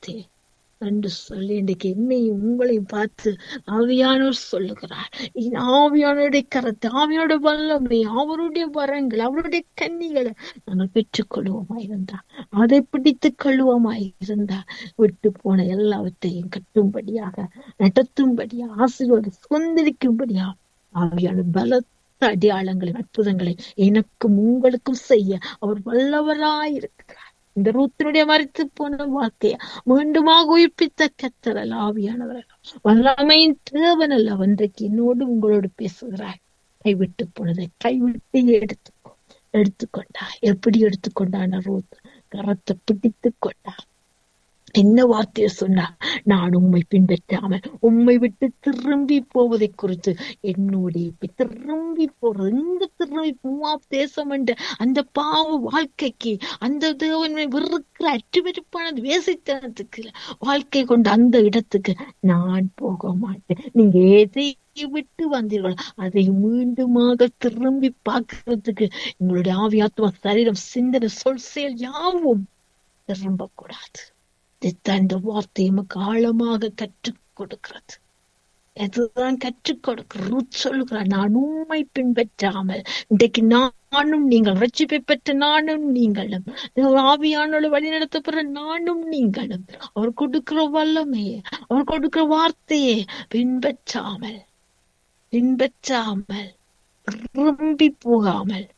வார்த்தை என்று சொல்லி இன்றைக்கு என்னையும் உங்களையும் பார்த்து ஆவியானவர் சொல்லுகிறார் இந்த ஆவியானுடைய கரத்தை ஆவியோட வல்லமை அவருடைய வரங்கள் அவருடைய கன்னிகளை நாங்கள் பெற்றுக்கொள்வோமா இருந்தா அதை பிடித்து கொள்வோமாய் இருந்தா விட்டு போன எல்லாவற்றையும் கட்டும்படியாக நடத்தும்படியாக ஆசீர்வாத சுதந்திரிக்கும்படியா ஆவியான பலத்த அடையாளங்களை அற்புதங்களை எனக்கும் உங்களுக்கும் செய்ய அவர் வல்லவராயிருக்கிறார் இந்த ரூத்தினுடைய மறைத்து போன வாழ்க்கைய மீண்டுமாக உயிர்ப்பித்த கத்தரல் ஆவியானவர் வல்லமையின் தேவனல்ல அன்றைக்கு என்னோடு உங்களோடு பேசுகிறார் கைவிட்டு போனதை கைவிட்டு எடுத்துக்கோ எடுத்துக்கொண்டா எப்படி எடுத்துக்கொண்டான ரூத் கரத்தை பிடித்து கொண்டா என்ன வார்த்தையை சொன்னா நான் உண்மை பின்பற்றாமல் உண்மை விட்டு திரும்பி போவதை குறித்து என்னுடைய திரும்பி போறது எங்க திரும்பி பூவா தேசம் என்ற அந்த பாவ வாழ்க்கைக்கு அந்த தேவன் வெறுக்கிற அற்றுவெறுப்பான வேசித்தனத்துக்கு வாழ்க்கை கொண்ட அந்த இடத்துக்கு நான் போக மாட்டேன் நீங்க எதை விட்டு வந்தீர்கள் அதை மீண்டுமாக திரும்பி பார்க்கறதுக்கு உங்களுடைய ஆவியாத்மா சரீரம் சிந்தனை சொல் செயல் யாவும் திரும்ப கூடாது இந்த வார்த்தை நமக்கு ஆழமாக கற்றுக் கொடுக்கிறது எதுதான் கற்றுக் கொடுக்கிறது சொல்லுகிறார் நான் உண்மை பின்பற்றாமல் இன்றைக்கு நானும் நீங்கள் ரட்சிப்பை பெற்ற நானும் நீங்களும் ஆவியானோட வழி நடத்தப்படுற நானும் நீங்களும் அவர் கொடுக்கிற வல்லமையே அவர் கொடுக்கிற வார்த்தையே பின்பற்றாமல் பின்பற்றாமல் திரும்பி போகாமல்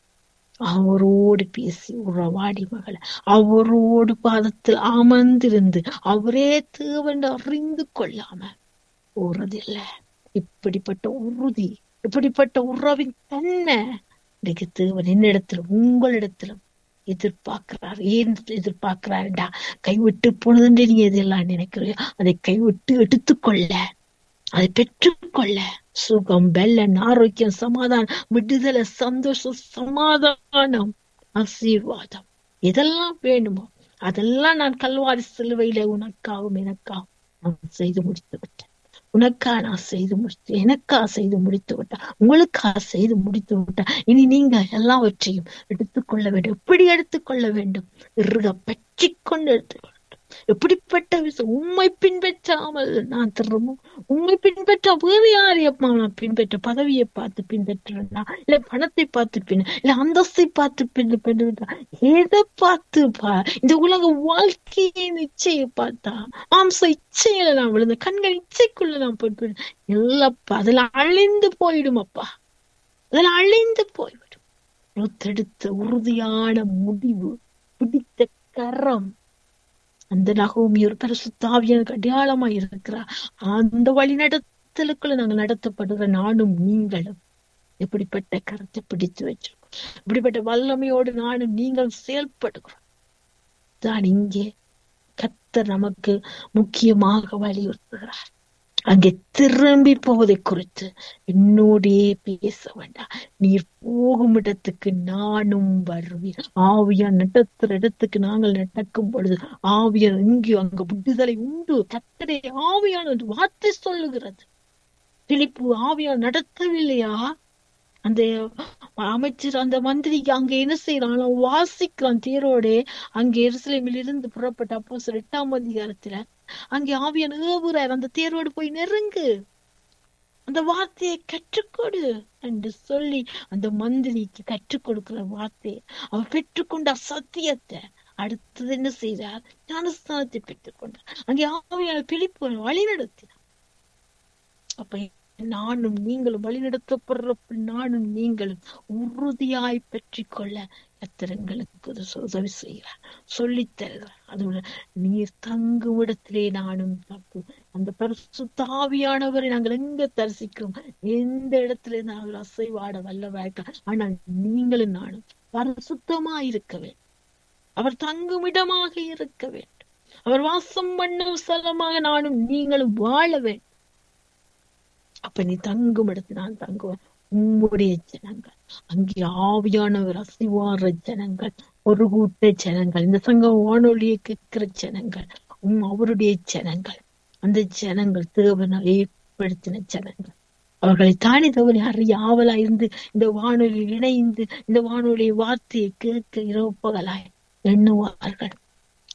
அவரோடு பேசி உறவாடி மகளை அவரோடு பாதத்தில் அமர்ந்திருந்து அவரே தேவன் அறிந்து கொள்ளாம போறதில்ல இப்படிப்பட்ட உறுதி இப்படிப்பட்ட உறவின் தன்மை இன்னைக்கு தேவன் என்னிடத்திலும் உங்களிடத்திலும் எதிர்பார்க்கிறார் ஏன் எதிர்பார்க்கிறாருடா கைவிட்டு போனதுன்னு நீ எதெல்லாம் நினைக்கிறியோ அதை கைவிட்டு எடுத்துக்கொள்ள அதை பெற்றுக்கொள்ள சுகம் பெல்லன் ஆரோக்கியம் சமாதானம் விடுதலை சந்தோஷம் சமாதானம் ஆசீர்வாதம் எதெல்லாம் வேணுமோ அதெல்லாம் நான் கல்வாரி சிலுவையில உனக்காகவும் எனக்காகவும் நான் செய்து முடித்து விட்டேன் உனக்கா நான் செய்து முடித்து எனக்கா செய்து முடித்து விட்டா உங்களுக்கா செய்து முடித்து விட்டா இனி நீங்க எல்லாவற்றையும் எடுத்துக்கொள்ள வேண்டும் எப்படி எடுத்துக்கொள்ள வேண்டும் இருக பற்றி கொண்டு எடுத்துக்கொள்ள எப்படிப்பட்ட விஷயம் உண்மை பின்பற்றாமல் நான் திரும்ப உண்மை பின்பற்ற வேறு யாரையப்பா நான் பின்பற்ற பதவியை பார்த்து பின்பற்றுறா இல்ல பணத்தை பார்த்து பின் இல்ல அந்தஸ்தை பார்த்து பின் பின்பற்றா எதை பார்த்து பா இந்த உலக வாழ்க்கையின் இச்சையை பார்த்தா மாம்ச இச்சையில நான் விழுந்த கண்கள் இச்சைக்குள்ள நான் போய் இல்லப்பா அதுல அழிந்து போயிடும் அப்பா அதுல அழிந்து போய்விடும் எடுத்த உறுதியான முடிவு பிடித்த கரம் அந்த நகோமி ஒரு பரிசுத்தாவியனுக்கு அடையாளமா இருக்கிறா அந்த வழி நடத்தலுக்குள்ள நாங்க நடத்தப்படுற நானும் நீங்களும் எப்படிப்பட்ட கருத்தை பிடித்து வச்சிருக்கோம் இப்படிப்பட்ட வல்லமையோடு நானும் நீங்களும் செயல்படுகிறோம் தான் இங்கே கத்தர் நமக்கு முக்கியமாக வலியுறுத்துகிறார் அங்கே திரும்பி போவதை குறித்து என்னோடே பேச வேண்டாம் நீர் போகும் இடத்துக்கு நானும் வருவேன் ஆவியார் நடத்துற இடத்துக்கு நாங்கள் நடக்கும் பொழுது ஆவியார் எங்கேயோ அங்க விடுதலை உண்டு கத்தரை ஆவியான வார்த்தை சொல்லுகிறது பிலிப்பு ஆவியார் நடத்தவில்லையா அந்த அமைச்சர் அந்த மந்திரிக்கு அங்க என்ன செய்யறான் வாசிக்கிறான் தேரோட அங்க எருசலேமில் இருந்து புறப்பட்ட அப்போ எட்டாம் அதிகாரத்துல அங்கே ஆவியன் ஏவுறார் அந்த தேரோடு போய் நெருங்கு அந்த வார்த்தையை கற்றுக்கொடு என்று சொல்லி அந்த மந்திரிக்கு கற்றுக் கொடுக்கிற வார்த்தையை அவர் பெற்றுக்கொண்ட சத்தியத்தை அடுத்தது என்ன செய்தார் ஞானஸ்தானத்தை பெற்றுக்கொண்டார் அங்கே ஆவியான பிழிப்பு வழி நடத்தினார் அப்ப நானும் நீங்களும் வழிநடத்தப்படுற நானும் நீங்களும் உறுதியாய் பற்றி கொள்ள கத்திரங்களுக்கு உதவி செய்கிறார் சொல்லித் தருகிறார் அதோட நீர் தங்கும் இடத்திலே நானும் தப்பு அந்த பரிசுத்தாவியானவரை நாங்கள் எங்க தரிசிக்கிறோம் எந்த இடத்துல நாங்கள் அசைவாட வல்லவாய்க்க ஆனால் நீங்களும் நானும் பரிசுத்தமா இருக்க வேண்டும் அவர் தங்கும் இடமாக இருக்க வேண்டும் அவர் வாசம் பண்ணும் ஸ்தலமாக நானும் நீங்களும் வாழ வேண்டும் அப்ப நீ தங்கும் இடத்துல நான் தங்குவேன் உம்முடைய ஜனங்கள் அங்கே ஆவியானவர் அசிவார ஜனங்கள் ஒரு கூட்ட ஜனங்கள் இந்த சங்க வானொலியை கேட்கிற ஜனங்கள் உம் அவருடைய ஜனங்கள் அந்த ஜனங்கள் தேவனை ஏற்படுத்தின ஜனங்கள் அவர்களை தானே தவறி அறிய ஆவலா இருந்து இந்த வானொலியில் இணைந்து இந்த வானொலி வார்த்தையை கேட்க இரவு பகலாய் எண்ணுவார்கள்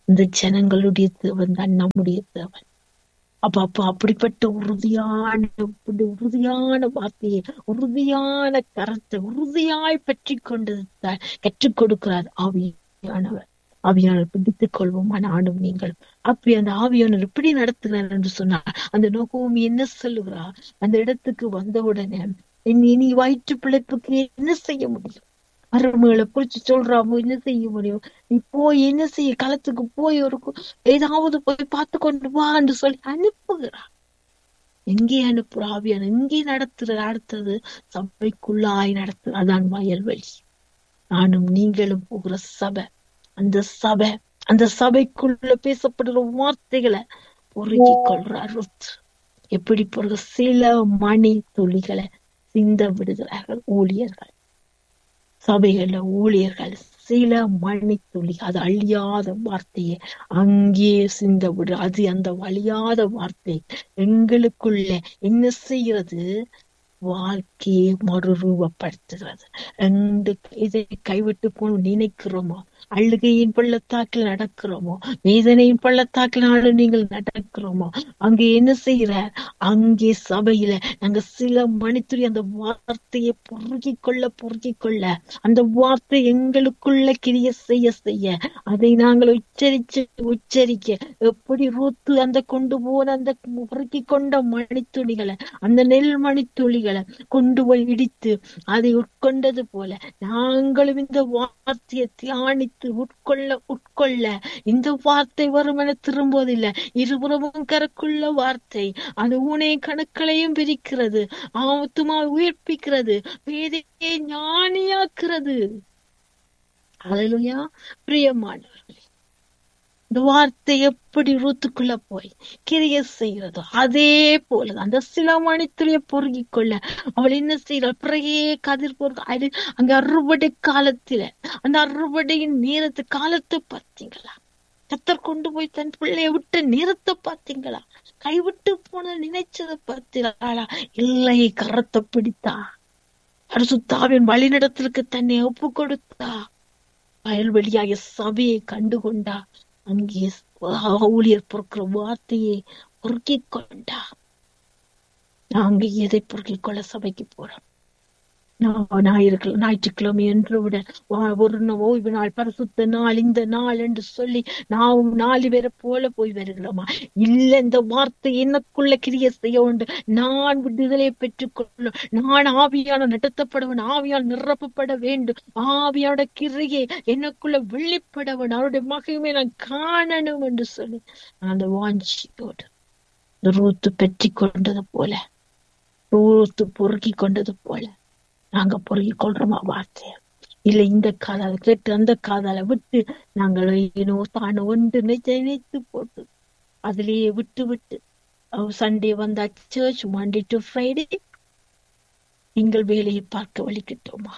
இந்த ஜனங்களுடைய தேவன் தான் நம்முடைய தேவன் அப்ப அப்ப அப்படிப்பட்ட உறுதியான இப்படி உறுதியான வார்த்தையை உறுதியான கரத்தை உறுதியாய் பற்றி கொண்டது தான் கற்றுக் கொடுக்கிறார் ஆவியானவர் ஆவியானவர் பிடித்துக் கொள்வோம் நானும் நீங்களும் அப்படி அந்த ஆவியானவர் எப்படி நடத்துகிறார் என்று சொன்னார் அந்த நோக்கமும் என்ன சொல்லுகிறார் அந்த இடத்துக்கு வந்தவுடனே இனி வயிற்று பிழைப்புக்கு என்ன செய்ய முடியும் மருமகளை குறிச்சு சொல்றாமோ என்ன செய்ய முடியும் நீ போய் என்ன செய்ய களத்துக்கு போய் ஒரு ஏதாவது போய் பார்த்து கொண்டு வா என்று சொல்லி அனுப்புகிறார் எங்கே அனுப்புற ஆவியான எங்கே நடத்துற அடுத்தது சபைக்குள்ளாய் நடத்து அதான் வயல்வெளி நானும் நீங்களும் போகிற சபை அந்த சபை அந்த சபைக்குள்ள பேசப்படுற வார்த்தைகளை பொறுக்கி கொள்றார் எப்படி போற சில மணி துளிகளை சிந்த விடுகிறார்கள் ஊழியர்கள் சபைகள்ல ஊழியர்கள் சில மணி துளி அது அழியாத வார்த்தையை அங்கே சிந்த விடு அது அந்த வழியாத வார்த்தை எங்களுக்குள்ள என்ன செய்யறது வாழ்க்கையை மறுரூபப்படுத்துகிறது ரெண்டு இதை கைவிட்டு போன நினைக்கிறோமோ அழுகையின் பள்ளத்தாக்கில் நடக்கிறோமோ வேதனையின் பள்ளத்தாக்கில் நாடு நீங்கள் நடக்கிறோமோ அங்கே என்ன செய்யறார் அங்கே சபையில நாங்க சில மணித்துறை அந்த வார்த்தையை பொறுக்கி கொள்ள பொறுக்கி கொள்ள அந்த வார்த்தை எங்களுக்குள்ள கிரிய செய்ய செய்ய அதை நாங்கள் உச்சரிச்சு உச்சரிக்க எப்படி ரூத்து அந்த கொண்டு போன அந்த பொறுக்கி கொண்ட மணித்துளிகளை அந்த நெல் மணித்துளிகளை கொண்டு போய் இடித்து அதை உட்கொண்டது போல நாங்களும் இந்த வார்த்தையை தியானித்து உட்கொள்ள உட்கொள்ள இந்த வார்த்தை வரும் என திரும்புவதில்லை இருபுறமும் கரக்குள்ள வார்த்தை அது ஊனே கணக்களையும் பிரிக்கிறது ஆத்துமா உயிர்ப்பிக்கிறது வேதையை ஞானியாக்குறது அலையா பிரியமானவர்களே இந்த வார்த்தை எப்படி ரூத்துக்குள்ள போய் கிரிய செய்கிறதோ அதே போல அந்த சில மணித்துளிய பொறுக்கிக் கொள்ள அவள் என்ன செய்யறாள் பிறகே கதிர் பொறுக்க அது அங்க அறுவடை காலத்தில அந்த அறுவடையின் நேரத்து காலத்தை பார்த்தீங்களா கத்தர் கொண்டு போய் தன் பிள்ளைய விட்டு நேரத்தை பார்த்தீங்களா கைவிட்டு போன நினைச்சதை பார்த்தீங்களா இல்லை கரத்தை பிடித்தா அரசுத்தாவின் வழிநடத்திற்கு தன்னை ஒப்பு கொடுத்தா வயல்வெளியாகிய சபையை கண்டுகொண்டா அங்கே ஊழியர் பொறுக்கிற வார்த்தையை பொறுக்கிக் கொண்டா நாங்க எதை பொறுக்கிக் கொள்ள சபைக்கு போறோம் ஞாயிற்றுக்கிழமை ஞாயிற்றுக்கிழமை என்று விட ஒரு ஓய்வு நாள் பரிசுத்த நாள் இந்த நாள் என்று சொல்லி நாம் நாலு பேரை போல போய் வருகிறோமா இல்ல இந்த வார்த்தை எனக்குள்ள கிரிய செய்ய உண்டு நான் விடுதலை பெற்றுக்கொள்ள நான் ஆவியான நடத்தப்படவன் ஆவியால் நிரப்பப்பட வேண்டும் ஆவியோட கிரியை எனக்குள்ள வெளிப்படவன் அவருடைய மகிமை நான் காணணும் என்று சொல்லி அந்த வாஞ்சியோடு ரூத்து பெற்றி கொண்டது போல ரூத்து பொறுக்கி கொண்டது போல நாங்க பொறுக்கி கொள்றோமா வார்த்தைய இல்ல இந்த காதால கேட்டு அந்த காதால விட்டு நாங்கள் ஏனோ தானோ ஒன்று நினைத்து போட்டு அதுலயே விட்டு விட்டு சண்டே வந்தா சர்ச் மண்டே டு ஃப்ரைடே எங்கள் வேலையை பார்க்க வலிக்கிட்டோமா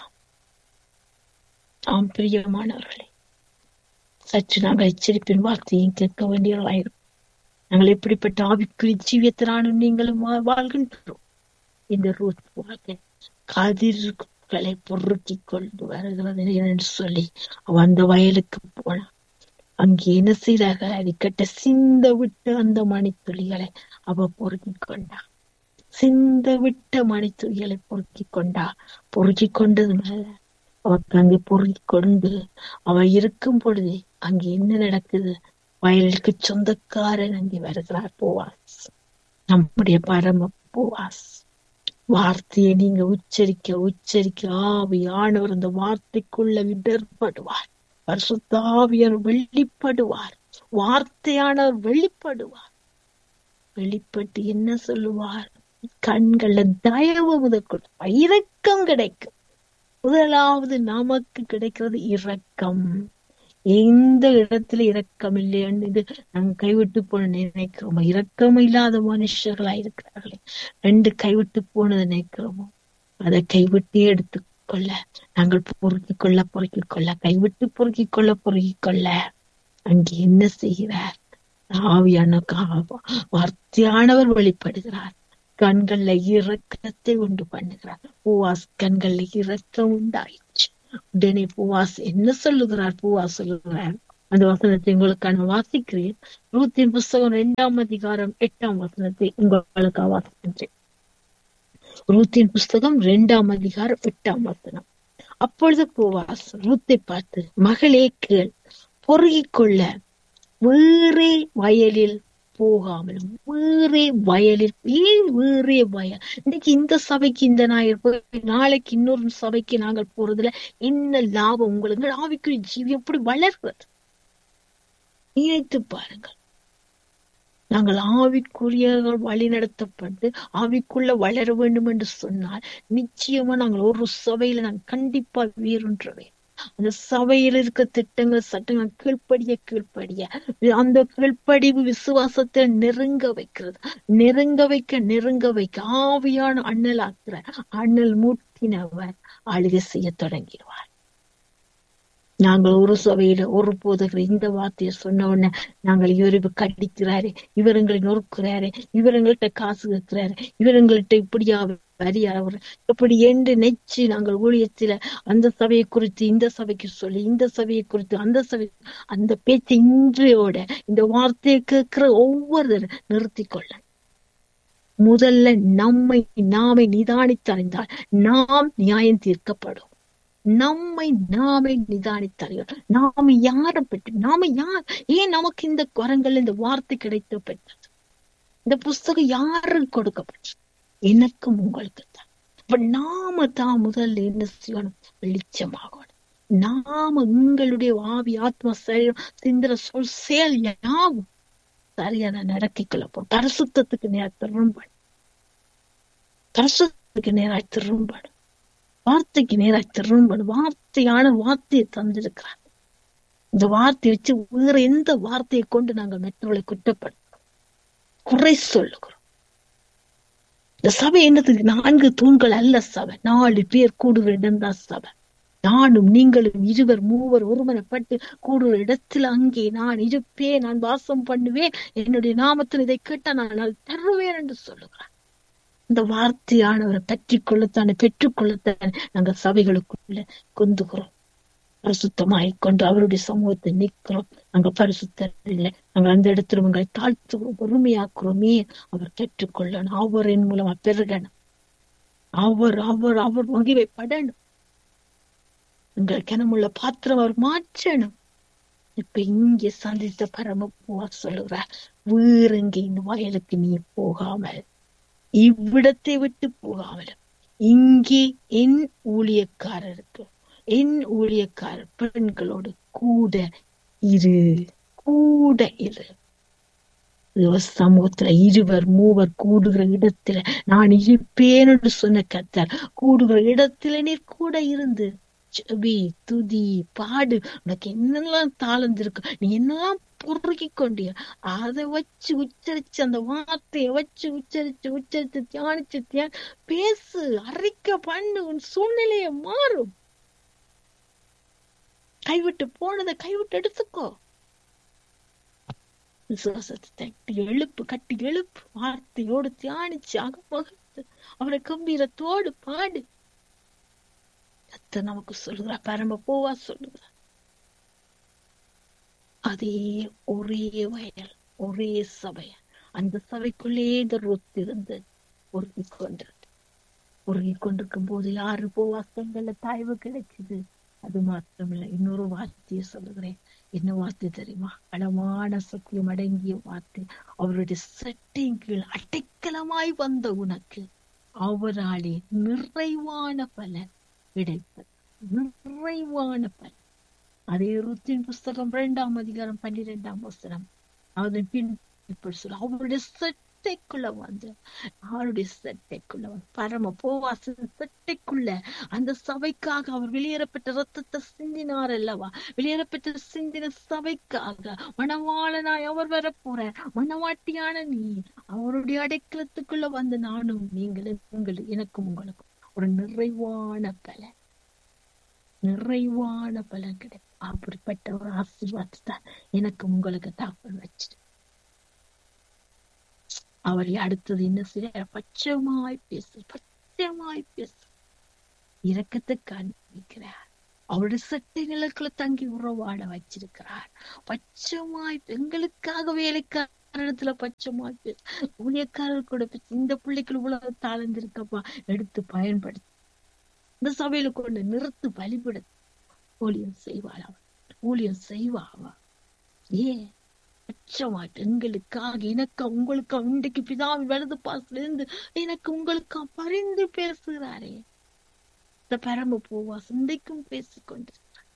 ஆம் பிரியமானவர்களே சற்று நாங்கள் எச்சரிப்பின் வார்த்தையும் கேட்க வேண்டியவர்களாயிருக்கும் நாங்கள் எப்படிப்பட்ட ஆவிக்குரிய ஜீவியத்தினாலும் நீங்களும் வாழ்கின்றோம் இந்த ரூத் வாழ்க்கை கதிர்களை பொறுக்கி கொண்டு வருகிறது என்று சொல்லி அவ அந்த வயலுக்கு போனான் அங்கே என்ன செய்தார்கள் அதை கட்ட சிந்த விட்டு அந்த மணித்துளிகளை அவ பொறுக்கி கொண்டா சிந்த விட்ட மணித்துளிகளை பொறுக்கி கொண்டா பொறுக்கி கொண்டது மேல அவக்கு அங்கே பொறுக்கி கொண்டு அவ இருக்கும் பொழுது அங்கே என்ன நடக்குது வயலுக்கு சொந்தக்காரன் அங்கே வருகிறார் போவாஸ் நம்முடைய பரம போவாஸ் வார்த்தையை நீங்க உச்சரிக்க உச்சரிக்க ஆவியானவர் அந்த வார்த்தைக்குள்ள விடற்படுவார் பரிசுத்தாவியர் வெளிப்படுவார் வார்த்தையானவர் வெளிப்படுவார் வெளிப்பட்டு என்ன சொல்லுவார் கண்கள்ல தயவு முதற்கொண்டு இரக்கம் கிடைக்கும் முதலாவது நமக்கு கிடைக்கிறது இரக்கம் எந்த இடத்துல இரக்கம் இல்லைன்னு இது நாங்க கைவிட்டு போன நினைக்கிறோமோ இரக்கம் இல்லாத மனுஷர்களா இருக்கிறார்களே ரெண்டு கைவிட்டு போனதை நினைக்கிறோமோ அதை கைவிட்டு எடுத்துக்கொள்ள நாங்கள் பொறுக்கிக் கொள்ள பொறுக்கிக் கொள்ள கைவிட்டு பொறுக்கிக் கொள்ள பொறுக்கிக் கொள்ள அங்கே என்ன செய்கிறார் ஆவியான வார்த்தையானவர் வெளிப்படுகிறார் கண்கள்ல இரக்கத்தை உண்டு பண்ணுகிறார் பூவாஸ் கண்கள்ல இரக்கம் உண்டாயிடுச்சு உடனே பூவாஸ் என்ன சொல்லுகிறார் பூவாஸ் சொல்லுகிறார் அந்த வசனத்தை உங்களுக்கு நான் வாசிக்கிறேன் ரூத்தின் புஸ்தகம் இரண்டாம் அதிகாரம் எட்டாம் வசனத்தை உங்களுக்கு வாசிக்கின்றேன் ரூத்தின் புஸ்தகம் இரண்டாம் அதிகாரம் எட்டாம் வசனம் அப்பொழுது போவாஸ் ரூத்தை பார்த்து மகளே கேள் பொறுகிக் கொள்ள வேறே வயலில் போகாமல் வேறே வயலில் ஏன் வேறே வயல் இன்னைக்கு இந்த சபைக்கு இந்த ஞாயிறு போய் நாளைக்கு இன்னொரு சபைக்கு நாங்கள் போறதுல என்ன லாபம் உங்களுக்கு ஆவிக்குரிய ஜீவி எப்படி வளர்வது நினைத்து பாருங்கள் நாங்கள் ஆவிக்குரியர்கள் வழி நடத்தப்பட்டு ஆவிக்குள்ள வளர வேண்டும் என்று சொன்னால் நிச்சயமா நாங்கள் ஒரு சபையில நாங்கள் கண்டிப்பா வீறுன்றவே அந்த சபையில் இருக்க திட்டங்கள் சட்டங்கள் கீழ்ப்படிய கீழ்ப்படிய அந்த கீழ்ப்படிவு விசுவாசத்தை நெருங்க வைக்கிறது நெருங்க வைக்க நெருங்க வைக்க ஆவியான அண்ணல் ஆக்குற அண்ணல் மூட்டினவர் ஆளுகை செய்ய தொடங்கிடுவார் நாங்கள் ஒரு சபையில ஒரு போதகர் இந்த வார்த்தையை சொன்ன உடனே நாங்கள் இவர் கடிக்கிறாரு இவர் எங்களை நொறுக்கிறாரு இவர் எங்கள்கிட்ட காசு கேட்கிறாரு இவர் எங்கள்கிட்ட இப்படியா வரியாவர் இப்படி என்று நெச்சு நாங்கள் ஊழியத்தில அந்த சபையை குறித்து இந்த சபைக்கு சொல்லி இந்த சபையை குறித்து அந்த சபை அந்த பேச்சை இன்றையோட இந்த வார்த்தையை கேட்கிற ஒவ்வொருத்தர் நிறுத்தி கொள்ள முதல்ல நம்மை நாமே நிதானித்தறிந்தால் நாம் நியாயம் தீர்க்கப்படும் நம்மை நாமே நிதானித்தறியோம் நாம யாரை பற்றி நாம யார் ஏன் நமக்கு இந்த குரங்கள் இந்த வார்த்தை கிடைத்து பெற்றது இந்த புஸ்தகம் யாருக்கு கொடுக்கப்பட்டது எனக்கும் உங்களுக்கு தான் இப்ப நாம தான் முதல்ல என்ன செய்யணும் வெளிச்சமாகணும் நாம உங்களுடைய ஆவி ஆத்மா சரீரம் சிந்திர சொல் செயல் யாவும் சரியான நடக்கிக்கொள்ள போ பரிசுத்தத்துக்கு நேர திரும்பணும் பரிசுத்தத்துக்கு நேராய் திரும்பணும் வார்த்தைக்கு நேராய் திரும்பணும் வார்த்தையான வார்த்தையை தந்திருக்கிறார் இந்த வார்த்தையை வச்சு வேற எந்த வார்த்தையை கொண்டு நாங்கள் மற்றவர்களை குற்றப்படுத்தும் குறை சொல்லுகிறோம் இந்த சபை என்னதுக்கு நான்கு தூண்கள் அல்ல சபை நாலு பேர் கூடுகிற இடம்தான் சபை நானும் நீங்களும் இருவர் மூவர் ஒருமனப்பட்டு கூடுகிற இடத்துல அங்கே நான் இருப்பேன் நான் வாசம் பண்ணுவேன் என்னுடைய நாமத்தில் இதை கேட்டா நான் தருவேன் என்று சொல்லுகிறேன் இந்த வார்த்தையானவரை பற்றி கொள்ளத்தானே பெற்றுக்கொள்ளத்தானே நாங்கள் சபைகளுக்குள்ள கொந்துகிறோம் பரிசுத்தமாய் கொண்டு அவருடைய சமூகத்தை நிற்கிறோம் நாங்க பரிசுத்தர் இல்லை நாங்கள் அந்த இடத்துல உங்களை தாழ்த்துகிறோம் பொறுமையாக்குறோமே அவர் பெற்றுக்கொள்ளணும் அவரின் மூலமா பெருகணும் அவர் அவர் அவர் மகிவை படணும் எங்கள் கிணமுள்ள பாத்திரம் அவர் மாற்றணும் இப்ப இங்க சந்தித்த பரம சொல்லுகிறார் வேறெங்க இந்த வயலுக்கு நீ போகாமல் இவ்விடத்தை விட்டு போகாமல் இங்கே என் ஊழியக்காரருக்கு என் ஊழியக்காரர் பெண்களோடு கூட இரு கூட இரு சமூகத்துல இருவர் மூவர் கூடுகிற இடத்துல நான் இருப்பேன் என்று சொன்ன கத்தார் கூடுகிற இடத்துல நீர் கூட இருந்து செபி துதி பாடு உனக்கு என்னெல்லாம் தாளந்திருக்கு நீ என்னெல்லாம் பொறுக்கி கொண்டிய அதை வச்சு உச்சரிச்சு அந்த வார்த்தையை வச்சு உச்சரிச்சு உச்சரிச்சு தியானிச்சு தியா பேசு அறிக்க பண்ணு உன் சூழ்நிலைய மாறும் கைவிட்டு போனதை கைவிட்டு எடுத்துக்கோ விசுவாசத்தை தட்டி எழுப்பு கட்டி எழுப்பு வார்த்தையோடு தியானிச்சு அகமகிழ்ந்து அவரை கம்பீரத்தோடு பாடு கத்த நமக்கு சொல்லுகிறா பரம்ப போவா சொல்லுகிறா அதே ஒரே வயல் ஒரே சபை அந்த சபைக்குள்ளே இந்த ரொத்து இருந்து உருகி கொண்டிருந்தது உருகி கொண்டிருக்கும் போது யாரு போவாசங்கள்ல தாய்வு கிடைச்சது அது மாத்திரமில்லை இன்னொரு வார்த்தையை சொல்லுகிறேன் என்ன வார்த்தை தெரியுமா அளவான சத்தியம் அடங்கிய வார்த்தை அவருடைய சட்டையின் கீழ் அடைக்கலமாய் வந்த உனக்கு அவராலே நிறைவான பலன் கிடைப்பது நிறைவான பலன் அதே ருத்தின் புஸ்தகம் இரண்டாம் அதிகாரம் பன்னிரெண்டாம் வசனம் அதன் பின் இப்படி சொல்ல அவருடைய சட்டைக்குள்ள வந்து அவருடைய சட்டைக்குள்ள வந்து பரம போவாச சட்டைக்குள்ள அந்த சபைக்காக அவர் வெளியேறப்பட்ட ரத்தத்தை சிந்தினார் அல்லவா வெளியேறப்பட்ட சிந்தின சபைக்காக மணவாளனாய் அவர் வர போற மணவாட்டியான நீ அவருடைய அடைக்கலத்துக்குள்ள வந்து நானும் நீங்களும் உங்கள் எனக்கும் உங்களுக்கும் ஒரு நிறைவான பலன் நிறைவான பலன் கிடைக்கும் அப்படிப்பட்ட ஒரு ஆசீர்வாதத்தை எனக்கு உங்களுக்கு தாக்கல் வச்சிட்டு அவரை அடுத்தது என்ன செய்ய பச்சமாய் பேசு பச்சமாய் பேசு இரக்கத்தை காண்பிக்கிறார் அவருடைய சட்டைகளுக்குள்ள தங்கி உறவாட வச்சிருக்கிறார் பச்சமாய் எங்களுக்காக வேலைக்காரத்துல பச்சமாய் பேசு. ஊழியக்காரர் கூட பேசு. இந்த பிள்ளைக்கு இவ்வளவு தாழ்ந்திருக்கப்பா எடுத்து பயன்படுத்தி இந்த சபையில கொண்டு நிறுத்து பலிபட ஊழியம் செய்வாள் அவள் ஊழியம் செய்வா அவ ஏன் பச்சமாட்டு எங்களுக்காக எனக்கு உங்களுக்கு இன்றைக்கு பிதாவின் வலது பாசல இருந்து எனக்கு உங்களுக்கு பரிந்து பேசுகிறாரே இந்த பரம பூவா சிந்தைக்கும் பேசிக்கொண்டு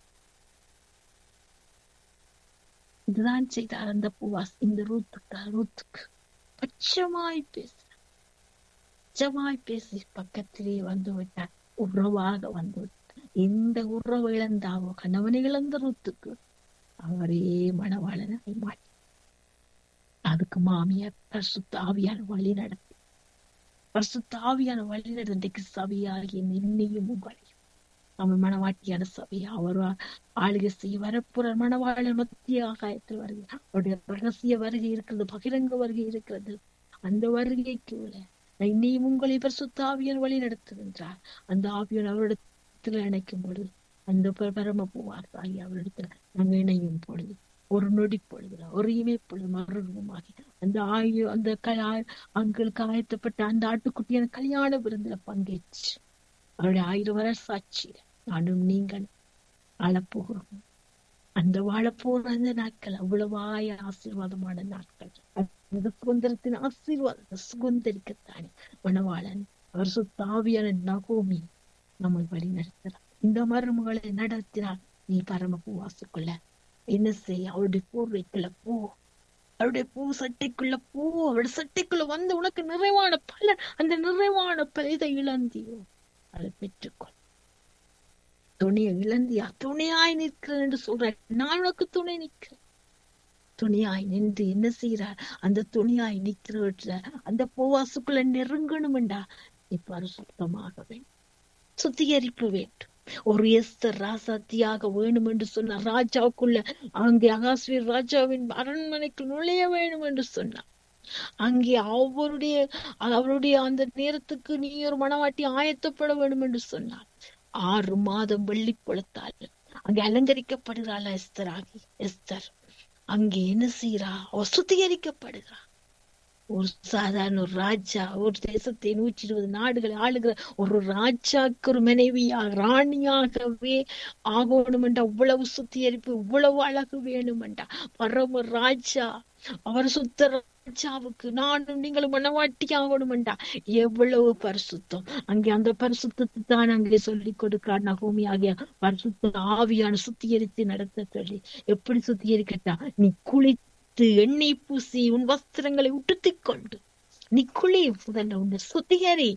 இதுதான் செய்தார் அந்த பூவாஸ் இந்த ரூத்துக்கு ரூத்துக்கு பச்சமாய் பேச பச்சமாய் பேசி பக்கத்திலே வந்து விட்டார் உறவாக வந்து விட்டார் இந்த உறவு இழந்தாவோ கணவனை இழந்த ரூத்துக்கு அவரே மணவாளனாய் மாட்டி அதுக்கு மாமியார் பரிசுத்த ஆவியான வழி நடத்தி பரிசுத்த ஆவியான வழி நடத்தி இன்றைக்கு சபையாகிய நின்னையும் உங்களையும் அவன் மணவாட்டியான சபை அவர் ஆளுகை செய்ய வரப்புற மணவாளன் மத்திய ஆகாயத்தில் வருகிறார் அவருடைய ரகசிய வருகை இருக்கிறது பகிரங்க வருகை இருக்கிறது அந்த வருகைக்கு உள்ள இன்னையும் உங்களை பரிசுத்த ஆவியன் வழி நடத்துகின்றார் அந்த ஆவியன் அவரிடத்தில் இணைக்கும் பொழுது அந்த ப- பரம பூவார் தாகி அவரிடத்துல நாங்கள் இணையும் பொழுது ஒரு நொடி பொழுதுல ஒரு இமை பொழுது மறுரூபமாகி அந்த ஆயு அந்த க- ஆ- அங்களுக்கு ஆயத்தப்பட்ட அந்த ஆட்டுக்குட்டியான கல்யாண விருந்துல பங்கேற்று அவருடைய ஆயிரம் வர சாட்சியில நானும் நீங்கள் வாழப்போகிறோம் அந்த வாழப்போற அந்த நாட்கள் அவ்வளவாய ஆசீர்வாதமான நாட்கள் அந்த சுதந்திரத்தின் ஆசீர்வாதத்தை சுதந்திரிக்கத்தானே மணவாளன் அவர் சுத்தாவியான நகோமி நம்மை வழி நடத்துறார் இந்த மருமகளை நடத்தினார் நீ பரம பூவாசுக்குள்ள என்ன செய்ய அவருடைய போர்வைக்குள்ள போ அவருடைய பூ சட்டைக்குள்ள போ அவருடைய சட்டைக்குள்ள வந்து உனக்கு நிறைவான பலன் அந்த நிறைவான பலதை இழந்தியோ அதை பெற்றுக்கொள் துணியை இழந்தியா துணையாய் நிற்கிறேன் என்று சொல்ற நான் உனக்கு துணை நிற்கிறேன் துணியாய் நின்று என்ன செய்யறார் அந்த துணியாய் நிற்கிறவற்ற அந்த பூவாசுக்குள்ள நெருங்கணும்டா நீ பரிசுத்தமாக வேண்டும் சுத்திகரிப்பு வேண்டும் ஒரு எஸ்தர் ராசாத்தியாக வேணும் என்று சொன்னார் ராஜாவுக்குள்ள அங்கே அகாஸ்வீர் ராஜாவின் அரண்மனைக்கு நுழைய வேண்டும் என்று சொன்னார் அங்கே அவருடைய அவருடைய அந்த நேரத்துக்கு நீ ஒரு மனவாட்டி ஆயத்தப்பட வேண்டும் என்று சொன்னார் ஆறு மாதம் வெள்ளி கொளுத்தாள் அங்கே அலங்கரிக்கப்படுகிறாள் எஸ்தர் ஆகி எஸ்தர் அங்கே என்ன செய்யறா அவ சுத்திகரிக்கப்படுகிறா ஒரு சாதாரண ஒரு ராஜா ஒரு தேசத்தை நூற்றி இருபது நாடுகளை ஆளுகிற ஒரு ராஜாக்கு ஒரு மனைவியா ராணியாகவே ஆகணுமெண்டா அவ்வளவு சுத்திகரிப்பு இவ்வளவு அழகு வேணுமெண்டா பரம ராஜா அவர் சுத்த ராஜாவுக்கு நானும் நீங்களும் மனவாட்டி ஆகணுமெண்டா எவ்வளவு பரிசுத்தம் அங்கே அந்த பரிசுத்தத்தை தான் அங்கே சொல்லி கொடுக்கிறார் நகோமி ஆகிய பரிசுத்த ஆவியான சுத்திகரித்து நடத்த சொல்லி எப்படி சுத்திகரிக்கட்டா நீ குளித்து எண்ணெய் பூசி உன் வஸ்திரங்களை உடுத்திக் கொண்டு நீ குளி முதல்ல உன்னை சுத்திகரி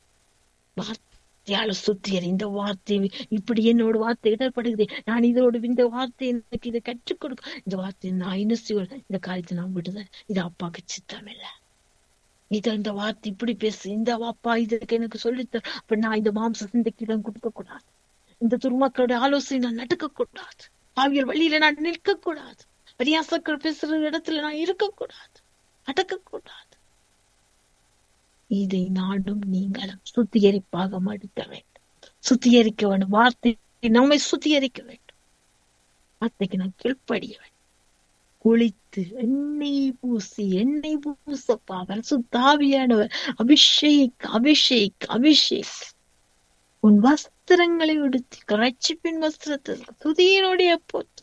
வார்த்தையால சுத்திகரி இந்த வார்த்தை இப்படி என்னோட வார்த்தை இடர்படுகிறது நான் இதோட இந்த வார்த்தை எனக்கு இதை கற்றுக் கொடுக்க இந்த வார்த்தை நான் என்ன செய்வேன் இந்த காரியத்தை நான் விடுதல் இது அப்பாக்கு சித்தம் இல்ல இத இந்த வார்த்தை இப்படி பேசு இந்த அப்பா இதுக்கு எனக்கு சொல்லித்தர அப்ப நான் இந்த மாம்ச சிந்தைக்கு இடம் கொடுக்க கூடாது இந்த துர்மக்களுடைய ஆலோசனை நான் நடக்க கூடாது ஆவியல் வழியில நான் நிற்க கூடாது பரியாசக்கள் பேசுற இடத்துல நான் இருக்கக்கூடாது அடக்கக்கூடாது இதை நாடும் நீங்களும் சுத்திகரிப்பாக மடுக்க வேண்டும் சுத்திகரிக்க வேண்டும் வார்த்தை நம்மை சுத்திகரிக்க வேண்டும் வார்த்தைக்கு நான் கீழ்ப்படிய வேண்டும் குளித்து எண்ணெய் பூசி எண்ணெய் பூசப்பா அவர் சுத்தாவியானவர் அபிஷேக் அபிஷேக் அபிஷேக் உன் வஸ்திரங்களை உடுத்தி ரட்சிப்பின் வஸ்திரத்தை துதியினுடைய போத்து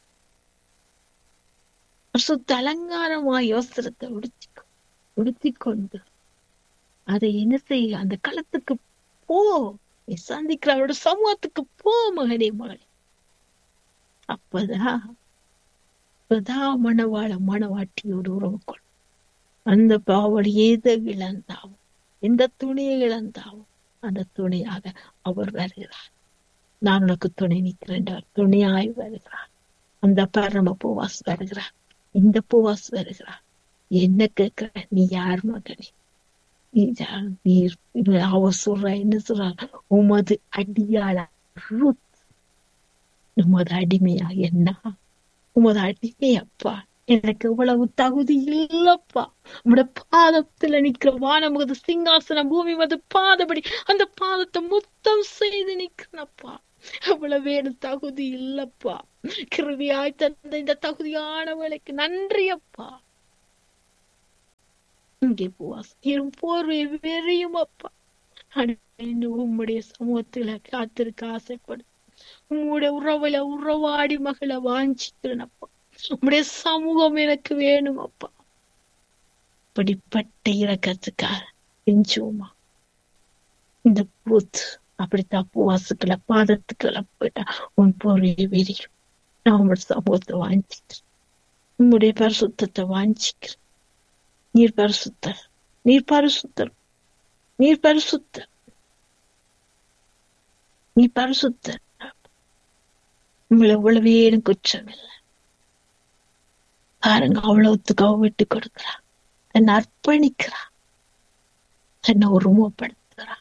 சுத்த அலங்காரமாய் வஸ்திரத்தை உடுத்திக்கோ உடுத்திக்கொண்டு அதை என்ன செய்ய அந்த களத்துக்கு போ நீ சந்திக்கிற அவரோட சமூகத்துக்கு போ மகனே மகளே அப்பதான் அப்பதான் மணவாள மணவாட்டியோடு உறவு கொள் அந்த பாவல் எதை இழந்தாவும் எந்த துணியை இழந்தாவும் அந்த துணையாக அவர் வருகிறார் நான் உனக்கு துணை நிற்கிறேன் துணையாய் வருகிறார் அந்த பரம பூவாஸ் வருகிறார் இந்த பூவாஸ் வருகிறார் என்ன கேட்கிற நீ யார் மகனே நீ யார்? நீ அவ சொல்ற என்ன சொல்றார் உமது அடியாள ரூத் உமது அடிமையா என்ன உமது அடிமையப்பா எனக்கு இவ்வளவு தகுதி இல்லப்பா உங்களோட பாதத்துல நிக்கிற வானமுகது சிங்காசனம் பூமி மது பாதபடி அந்த பாதத்தை முத்தம் செய்து நிக்கிறனப்பா அவ்வளவு எனக்கு தகுதி இல்லப்பா கிருவியாய் தந்த இந்த தகுதியான வேலைக்கு நன்றி அப்பா இங்கே போவாஸ் என் போர்வை வெறியும் அப்பா இன்னும் உம்முடைய சமூகத்துல காத்திருக்க ஆசைப்படும் உம்முடைய உறவுல உறவாடி மகள வாஞ்சிக்கிறேன் அப்பா உம்முடைய சமூகம் எனக்கு வேணும் அப்பா இப்படிப்பட்ட இறக்கத்துக்காக கெஞ்சுவோமா இந்த பூத் அப்படித்தான் பூவாசுக்களை பாதத்துக்களை போயிட்டா உன் பொருள் விரியும் நான் உங்களோட சமூகத்தை வாஞ்சிக்கிறேன் உங்களுடைய பரிசுத்தத்தை வாஞ்சிக்கிறேன் நீர் பரிசுத்தர் நீர் பரிசுத்தர் நீர் பரிசுத்தர் நீ பரிசுத்தர் உங்களை எவ்வளவே எனக்கு குற்றம் இல்லை பாருங்க அவ்வளவுத்துக்கு அவ விட்டு கொடுக்கிறா என்னை அர்ப்பணிக்கிறா என்னை உருவப்படுத்துகிறா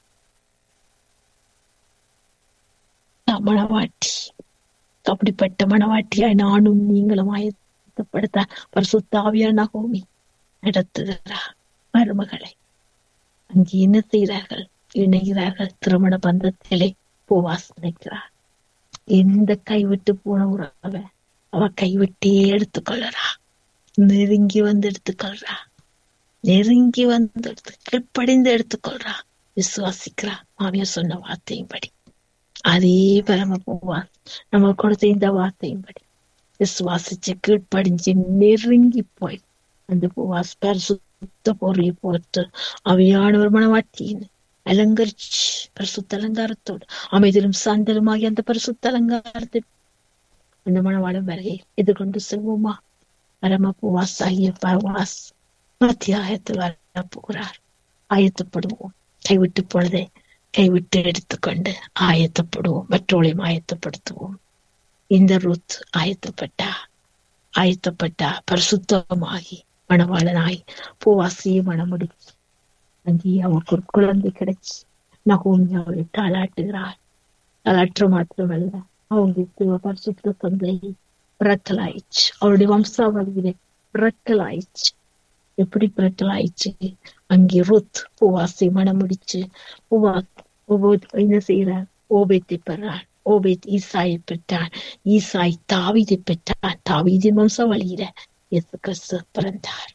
நான் மனவாட்டி அப்படிப்பட்ட மனவாட்டியாய் நானும் நீங்களும் ஆயத்தப்படுத்த பரிசுத்தாவியான ஹோமி நடத்துகிறா மருமகளை அங்கே என்ன செய்கிறார்கள் இணைகிறார்கள் திருமண பந்தத்திலே போவாசனைக்கிறார் எந்த கைவிட்டு போன உறவை அவ கைவிட்டே எடுத்துக்கொள்றா நெருங்கி வந்து எடுத்துக்கொள்றா நெருங்கி வந்து எடுத்து கீழ்ப்படிந்து எடுத்துக்கொள்றா விசுவாசிக்கிறா மாமியார் சொன்ன வார்த்தையின்படி அதே பரம போவா நம்ம கொடுத்த இந்த வார்த்தையின்படி விசுவாசிச்சு கீழ்ப்படிஞ்சு நெருங்கி போய் அந்த பூவாஸ் பரிசுத்த பொருளை போட்டு அவையானவர் மனவாட்டின்னு அலங்கரிச்சு பரிசுத்த அலங்காரத்தோடு அமைதியிலும் சாந்தலுமாகி அந்த பரிசுத்த அலங்காரத்தை அந்த மனவாளம் வருகை எதிர்கொண்டு செல்வோமா பரம பூவாஸ் ஆகிய பவாஸ் அத்தியாயத்தில் வர போகிறார் ஆயத்தப்படுவோம் கைவிட்டு பொழுதே கைவிட்டு எடுத்துக்கொண்டு ஆயத்தப்படுவோம் மற்றவளையும் ஆயத்தப்படுத்துவோம் இந்த ருத் ஆயத்தப்பட்டா ஆயத்தப்பட்டா பரிசுத்தமாகி மணவாளனாய் பூவாசியை மணமுடிச்சு அங்கே அவருக்கு ஒரு குழந்தை கிடைச்சு நகோமி அவளை தாளாட்டுகிறாள் தாளாற்ற மாத்திரமல்ல அவங்க பரிசுத்த சந்தை பிறக்கலாயிடுச்சு அவருடைய வம்சாவளியிலே பிறக்கலாயிடுச்சு எப்படி பிறக்கலாயிடுச்சு அங்கே ருத் பூவாசை மனம் முடிச்சு பூவா என்ன செய்யறார் ஓபேத்தை பெறார் ஓபேத் ஈசாயை பெற்றான் ஈசாய் தாவீதை பெற்றான் தாவீதின் வம்சாவளியில இயேசு கிறிஸ்து பிறந்தார்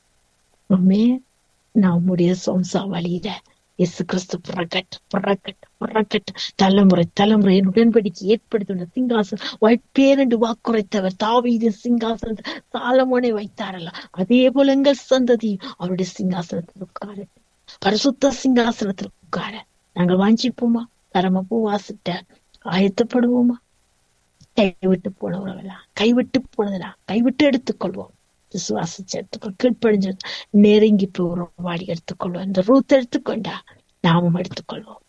நம்முடைய வம்சாவளியில இயேசு கிறிஸ்து புறக்கட்டு புறக்கட்டு புறக்கட்டு தலைமுறை தலைமுறையின் உடன்படிக்கை ஏற்படுத்தின சிங்காசனம் பேரண்டு வாக்குரைத்தவர் தாவீதின் சிங்காசனத்தை சாலமோனை வைத்தாரல்ல அதே போல எங்கள் சந்ததி அவருடைய சிங்காசனத்தில் உட்கார பரிசுத்த சிங்காசனத்தில் உட்கார நாங்கள் வாஞ்சிப்போமா தரம பூவாசிட்ட ஆயத்தப்படுவோமா கைவிட்டு போனவர்களா கைவிட்டு போனதெல்லாம் கைவிட்டு எடுத்துக்கொள்வோம் விசுவாசிச்சு எடுத்துக்கொள் கீழ்ப்படிஞ்சு நெருங்கி போய் வாடி எடுத்துக்கொள்வோம் இந்த ரூத் எடுத்துக்கொண்டா நாமும் எடுத்துக்கொள்வோம்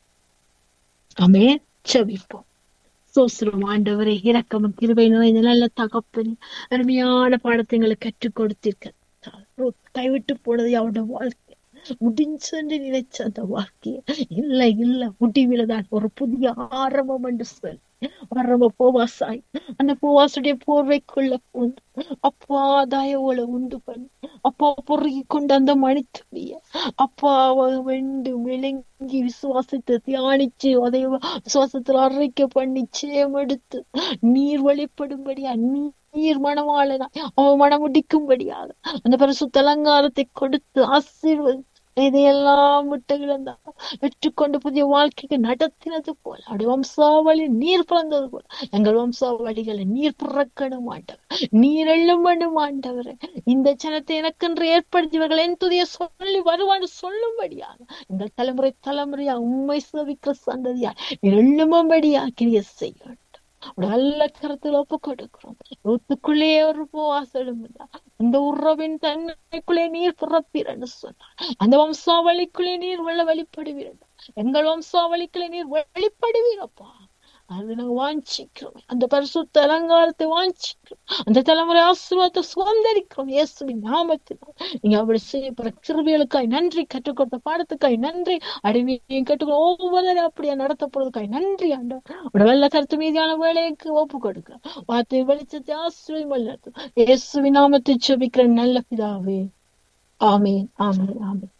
அமே செவிப்போம் சோசிரம் ஆண்டவரை இறக்கமும் கிருபை நிறைந்த நல்ல தகப்பனி அருமையான பாடத்தை எங்களுக்கு கற்றுக் கொடுத்திருக்க கைவிட்டு போனது அவருடைய வாழ்க்கை முடிஞ்சென்று நினைச்ச அந்த வாழ்க்கைய இல்ல இல்ல முடிவில தான் ஒரு புதிய ஆரம்பம் என்று சொல்லி ஆரம்ப போவாசாய் அந்த போவாசுடைய போர்வைக்குள்ள பூந்து அப்பா தயவுல உண்டு பண்ணி அப்பா பொறுகி கொண்டு அந்த மணித்துளிய அப்பா வெண்டு விளங்கி விசுவாசத்தை தியானிச்சு அதை விசுவாசத்தில் அரைக்க பண்ணி சேமெடுத்து நீர் வழிபடும்படியா நீர் மனவாளனா அவன் மனம் முடிக்கும்படியாக அந்த பரிசுத்த அலங்காரத்தை கொடுத்து ஆசீர்வதி இதையெல்லாம் விட்டு இழந்தா வெற்றுக்கொண்டு புதிய வாழ்க்கைக்கு நடத்தினது போல அப்படி வம்சாவளி நீர் பிறந்தது போல எங்கள் வம்சாவளிகளை நீர் புறக்கணும் ஆண்டவர் நீர் எழும் பண்ணும் ஆண்டவர் இந்த ஜனத்தை எனக்கென்று ஏற்படுத்தியவர்கள் என் துதிய சொல்லி வருவான்னு சொல்லும்படியாக எங்கள் தலைமுறை தலைமுறையா உண்மை சவிக்க சந்ததியா எழும்படியா கிரிய செய்ய நல்ல கருத்தில் ஒப்பு கொடுக்கிறோம் ரூத்துக்குள்ளே ஒரு போவாசலும் அந்த உறவின் தன்மைக்குள்ளே நீர் பிறப்பீரன்னு சொன்னார் அந்த வம்சாவளிக்குள்ளே நீர் வெள்ள வெளிப்படுவீர் எங்கள் வம்சாவளிக்குள்ளே நீர் வெளிப்படுவீரப்பா அது நாங்க வாஞ்சிக்கிறோம் அந்த பரிசுத்த அலங்காரத்தை வாஞ்சிக்கிறோம் அந்த தலைமுறை ஆசீர்வாதத்தை சுதந்திரிக்கிறோம் இயேசுவின் நாமத்தினால் நீங்க அப்படி செய்யப்படுற கிருபிகளுக்காய் நன்றி கற்றுக் கொடுத்த பாடத்துக்காய் நன்றி அடிமையும் கற்றுக்கொள்ள ஒவ்வொரு அப்படியா நடத்தப்படுறதுக்காய் நன்றி ஆண்டவர் வெள்ள கருத்து மீதியான வேலைக்கு ஒப்பு கொடுக்கிறோம் வார்த்தை வெளிச்சத்தை ஆசிரியம் நடத்தும் இயேசுவின் நாமத்தை செபிக்கிற நல்ல பிதாவே ஆமேன் ஆமேன் ஆமேன்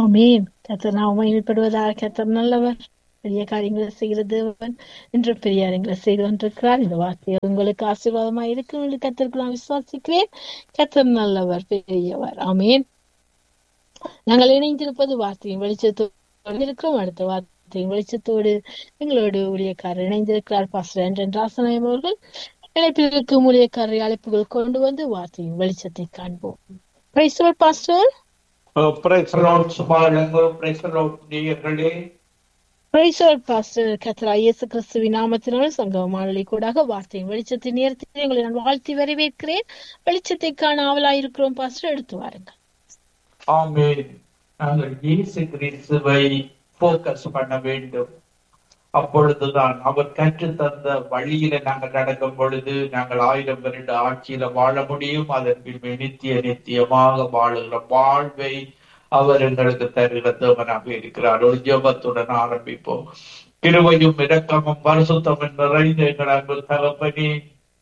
ஆமீன் கத்தர் நாம் மகிமைப்படுவதாக கத்தர் நல்லவர் பெரிய காரியங்களை செய்கிற தேவன் என்று பெரிய காரியங்களை செய்து கொண்டிருக்கிறார் இந்த வார்த்தை உங்களுக்கு ஆசீர்வாதமா இருக்கும் என்று கத்தருக்கு நான் விசுவாசிக்கிறேன் கத்தர் நல்லவர் பெரியவர் ஆமீன் நாங்கள் இணைந்திருப்பது வார்த்தையின் வெளிச்சத்தோடு இருக்கிறோம் அடுத்த வார்த்தையின் வெளிச்சத்தோடு எங்களோடு ஊழியக்காரர் இணைந்திருக்கிறார் பாஸ்டர் என்றன் ராசநாயம் அவர்கள் இணைப்பில் இருக்கும் ஊழியக்காரரை அழைப்புகள் கொண்டு வந்து வார்த்தையின் வெளிச்சத்தை காண்போம் praise pastor Uh, praise the Lord, சுபாலங்கோ, praise the Lord, நேயர்களே. பிரைஸ் பாஸ்டர் கத்ரா இயேசு கிறிஸ்துவின் நாமத்தினால் சங்கம மாநிலை கூடாக வார்த்தையின் வெளிச்சத்தின் நேரத்தில் உங்களை நான் வாழ்த்தி வரவேற்கிறேன் வெளிச்சத்தை காண ஆவலாயிருக்கிறோம் பாஸ்டர் எடுத்து வாருங்கள் ஆமென். நாங்கள் இயேசு கிறிஸ்துவை focus பண்ண வேண்டும் அப்பொழுதுதான் அவர் கற்றுத் தந்த வழியில நாங்கள் நடக்கும் பொழுது நாங்கள் ஆயிரம் வருட ஆட்சியில வாழ முடியும் அதன் பின்பு நித்திய நித்தியமாக வாழுகிற வாழ்வை அவர் எங்களுக்கு தருகிற தேவனாக இருக்கிறார் ஒரு ஜெபத்துடன் ஆரம்பிப்போம் கிருபையும் இரக்கமும் பரிசுத்தமும் நிறைந்த எங்கள் அன்பு தகப்பனே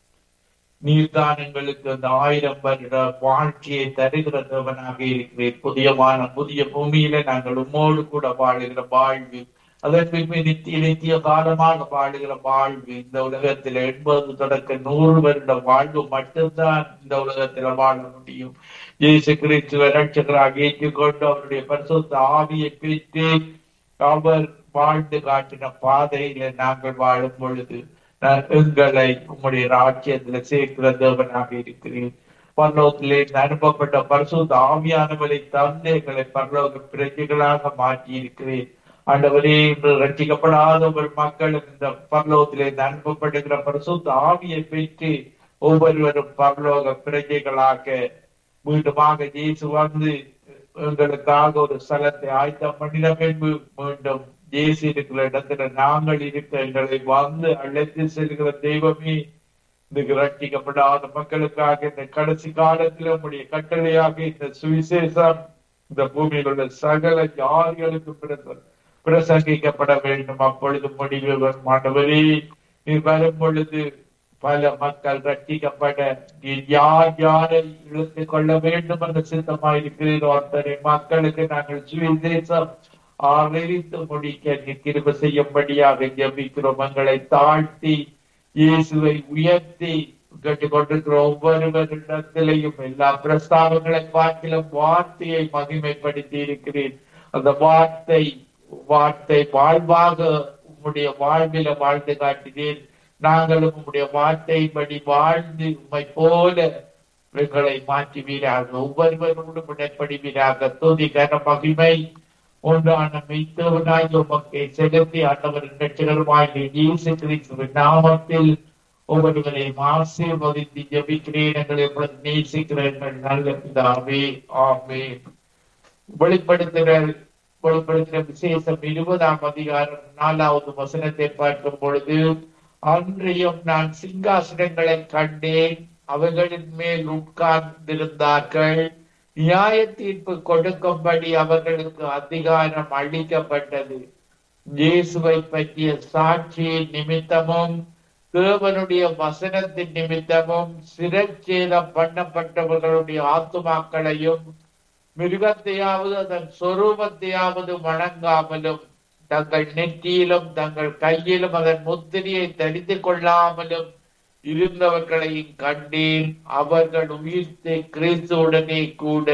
நீர்தான் எங்களுக்கு அந்த ஆயிரம் வருட வாழ்க்கையை தருகிற தேவனாக இருக்கிறீர் புதியமான புதிய பூமியில நாங்கள் உம்மோடு கூட வாழுகிற வாழ்வு அதன் பின்பு நித்திய நித்திய காலமாக வாழுகிற வாழ்வு இந்த உலகத்தில் எண்பது தொடக்க நூறு வருட வாழ்வு மட்டும்தான் இந்த உலகத்துல வாழ முடியும் இயேசு கிறிஸ்துவ ரட்சகராக ஏற்றுக்கொண்டு அவருடைய பரிசுத்த ஆவியை பெற்று அவர் வாழ்ந்து காட்டின பாதையில நாங்கள் வாழும் பொழுது நான் எங்களை உம்முடைய ராஜ்யத்துல சேர்க்கிற தேவனாக இருக்கிறேன் பரலோகத்திலே அனுப்பப்பட்ட பரிசுத்த ஆவியானவரை தந்து எங்களை பரலோக பிரஜைகளாக மாற்றி இருக்கிறேன் ஆண்டவரே இன்று ரட்சிக்கப்படாத ஒரு மக்களும் இந்த பரலோகத்திலே அனுப்பப்படுகிற பரிசுத்த ஆவியை பெற்று ஒவ்வொருவரும் பரலோக பிரஜைகளாக மீண்டுமாக இயேசு வந்து எங்களுக்காக ஒரு ஸ்தலத்தை ஆயத்தம் பண்ணின பின்பு மீண்டும் இயேசு இருக்கிற இடத்துல நாங்கள் இருக்க எங்களை வந்து அழைத்து செல்கிற தெய்வமே இந்த ரட்சிக்கப்படாத மக்களுக்காக இந்த கடைசி காலத்தில் உங்களுடைய கட்டளையாக இந்த சுவிசேஷம் இந்த பூமியில் உள்ள சகல ஜாதிகளுக்கு பிறந்த பிரசங்கிக்கப்பட வேண்டும் அப்பொழுது முடிவு வரும் ஆண்டவரே நீ வரும் பொழுது பல மக்கள் ரட்சிக்கப்பட நீ யார் யாரை இழுத்து கொள்ள வேண்டும் என்ற சித்தமாயிருக்கிறீரோ அத்தனை மக்களுக்கு நாங்கள் சுவிசேஷம் அறிவித்து முடிக்க நீ கிருப செய்யும்படியாக ஜெபிக்கிறோம் எங்களை தாழ்த்தி இயேசுவை உயர்த்தி கேட்டுக்கொண்டிருக்கிற ஒவ்வொருவரிடத்திலையும் எல்லா பிரஸ்தாபங்களை பார்க்கிலும் வார்த்தையை மகிமைப்படுத்தி இருக்கிறேன் அந்த வார்த்தை வார்த்தை வாழ்வாக உம்முடைய வாழ்வில வாழ்ந்து காட்டினேன் நாங்களும் உம்முடைய வார்த்தைப்படி வாழ்ந்து உம்மை போல எங்களை மாற்றுவீராக ஒவ்வொருவரோடும் உடன்படுவீராக துதி கன மகிமை ஒன்றான மெய்த்தவனாய் உமக்கை செலுத்தி ஆண்டவர் ரட்சகருமாய் இயேசு கிறிஸ்துவின் நாமத்தில் ஒவ்வொருவரையும் ஆசீர்வதித்து ஜெபிக்கிறேன் எங்களை எப்பொழுது நேசிக்கிற எங்கள் நல்ல பிதாவே ஆமே வெளிப்படுத்துகிற வெளிப்படுத்துகிற விசேஷம் இருபதாம் அதிகாரம் நாலாவது வசனத்தை பார்க்கும் பொழுது அன்றையும் நான் சிங்காசனங்களை கண்டேன் அவைகளின் மேல் உட்கார்ந்திருந்தார்கள் நியாய தீர்ப்பு கொடுக்கும்படி அவர்களுக்கு அதிகாரம் அளிக்கப்பட்டது இயேசுவை பற்றிய சாட்சியின் நிமித்தமும் தேவனுடைய வசனத்தின் நிமித்தமும் சிரச்சேதம் பண்ணப்பட்டவர்களுடைய ஆத்துமாக்களையும் மிருகத்தையாவது அதன் சொரூபத்தையாவது வணங்காமலும் தங்கள் நெற்றியிலும் தங்கள் கையிலும் அதன் முத்திரையை தரித்து கொள்ளாமலும் இருந்தவர்களையும் கண்டேன் அவர்கள் உயிர்த்து கிறிஸ்துவுடனே கூட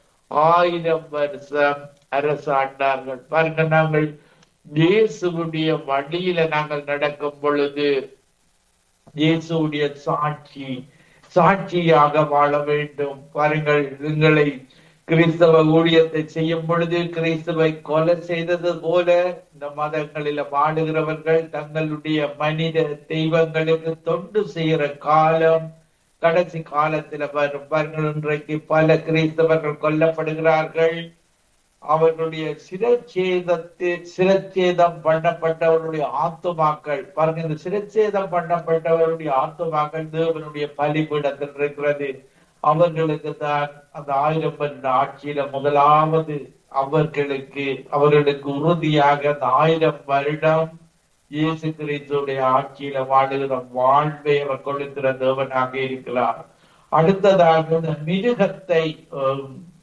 ஆயிரம் வருஷம் அரசாண்டார்கள் பாருங்க நாங்கள் இயேசுடைய வழியில நாங்கள் நடக்கும் பொழுது இயேசுடைய சாட்சி சாட்சியாக வாழ வேண்டும் பாருங்கள் எங்களை கிறிஸ்தவ ஊழியத்தை செய்யும் பொழுது கிறிஸ்துவை கொலை செய்தது போல இந்த மதங்களில வாடுகிறவர்கள் தங்களுடைய மனித தெய்வங்களுக்கு தொண்டு செய்கிற காலம் கடைசி காலத்துல வரும் பாருங்கள் இன்றைக்கு பல கிறிஸ்தவர்கள் கொல்லப்படுகிறார்கள் அவர்களுடைய சிரச்சேதத்து சிரச்சேதம் பண்ணப்பட்டவர்களுடைய ஆத்துமாக்கள் பாருங்க இந்த சிரச்சேதம் பண்ணப்பட்டவருடைய ஆத்துமாக்கள் தேவனுடைய பலிபீடத்தில் இருக்கிறது அவர்களுக்கு தான் அந்த ஆயிரம் வருட ஆட்சியில முதலாவது அவர்களுக்கு அவர்களுக்கு உறுதியாக அந்த ஆயிரம் வருடம் இயேசு கிறிஸ்துடைய ஆட்சியில வாழுகிற வாழ்வை அவர் கொடுக்கிற தேவனாக இருக்கிறார் அடுத்ததாக இந்த மிருகத்தை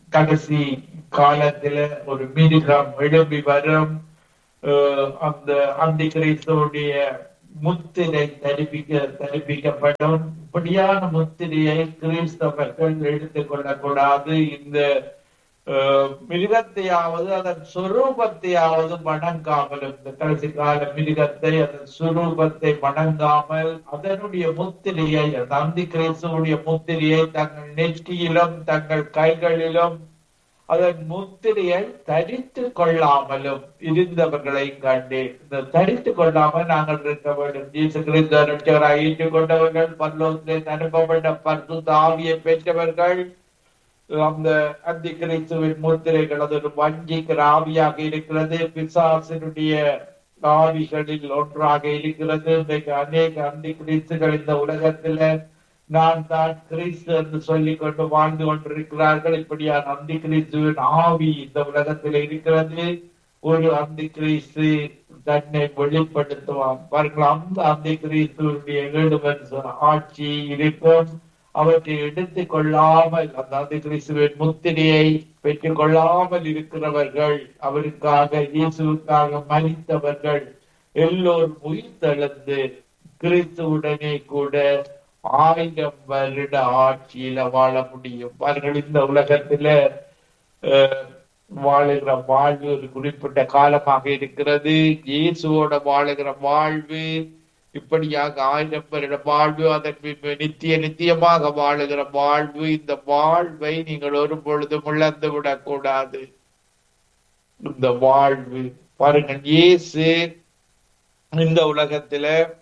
கடைசி காலத்துல ஒரு மிருகம் எழும்பி வரும் அஹ், அந்த அந்த கிறிஸ்துவுடைய முத்திரை தரிப்பிக்க தரிப்பிக்கப்படும் இப்படியான முத்திரையை கிறிஸ்தவர்கள் எடுத்துக் கொள்ளக்கூடாது இந்த அஹ், மிருகத்தையாவது அதன் சுரூபத்தையாவது வணங்காமலும் இந்த கடைசி கால மிருகத்தை அதன் சுரூபத்தை வணங்காமல் அதனுடைய முத்திரையை அந்த அந்தி கிறிஸ்துவுடைய முத்திரையை தங்கள் நெற்றியிலும் தங்கள் கைகளிலும் அதன் முத்திரையை தரித்து கொள்ளாமலும் இருந்தவர்களை கண்டேன் இந்த தரித்து கொள்ளாமல் நாங்கள் இருக்க வேண்டும் இயேசு கிறிஸ்து ரட்சகராய் ஏற்றுக்கொண்டவர்கள் பரலோகத்திலே அனுப்பப்பட்ட பரிசு தாவியை பெற்றவர்கள் அந்த அந்தி கிறிஸ்துவின் முத்திரைகள் அது ஒரு வஞ்சிக்கிற ஆவியாக இருக்கிறது பிசாசினுடைய ஆவிகளில் ஒன்றாக இருக்கிறது இன்றைக்கு அநேக அந்தி கிறிஸ்துகள் இந்த உலகத்துல நான் தான் கிறிஸ்து என்று சொல்லிக் கொண்டு வாழ்ந்து கொண்டிருக்கிறார்கள் இப்படியான அந்தி கிறிஸ்துவின் ஆவி இந்த உலகத்தில் இருக்கிறது ஒரு அந்தி கிறிஸ்து தன்னை வெளிப்படுத்துவான் பாருங்கள் அந்த அந்தி கிறிஸ்துவனுடைய ஏழு வருஷ ஆட்சி இருக்கும் அவற்றை எடுத்துக் கொள்ளாமல் அந்த அந்தி கிறிஸ்துவின் முத்திரையை பெற்றுக் கொள்ளாமல் இருக்கிறவர்கள் அவருக்காக இயேசுவுக்காக மறித்தவர்கள் எல்லோரும் உயிர் தளர்ந்து கிறிஸ்துவுடனே கூட ஆயிரம் வருட ஆட்சியில வாழ முடியும் பாருங்கள் இந்த உலகத்துல அஹ், வாழுகிற வாழ்வு ஒரு குறிப்பிட்ட காலமாக இருக்கிறது இயேசுவோட வாழுகிற வாழ்வு இப்படியாக ஆயிரம் வருட வாழ்வு அதன் பின்பு நித்திய நித்தியமாக வாழுகிற வாழ்வு இந்த வாழ்வை நீங்கள் ஒரு பொழுதும் இழந்து விடக்கூடாது இந்த வாழ்வு பாருங்கள் இயேசு இந்த உலகத்துல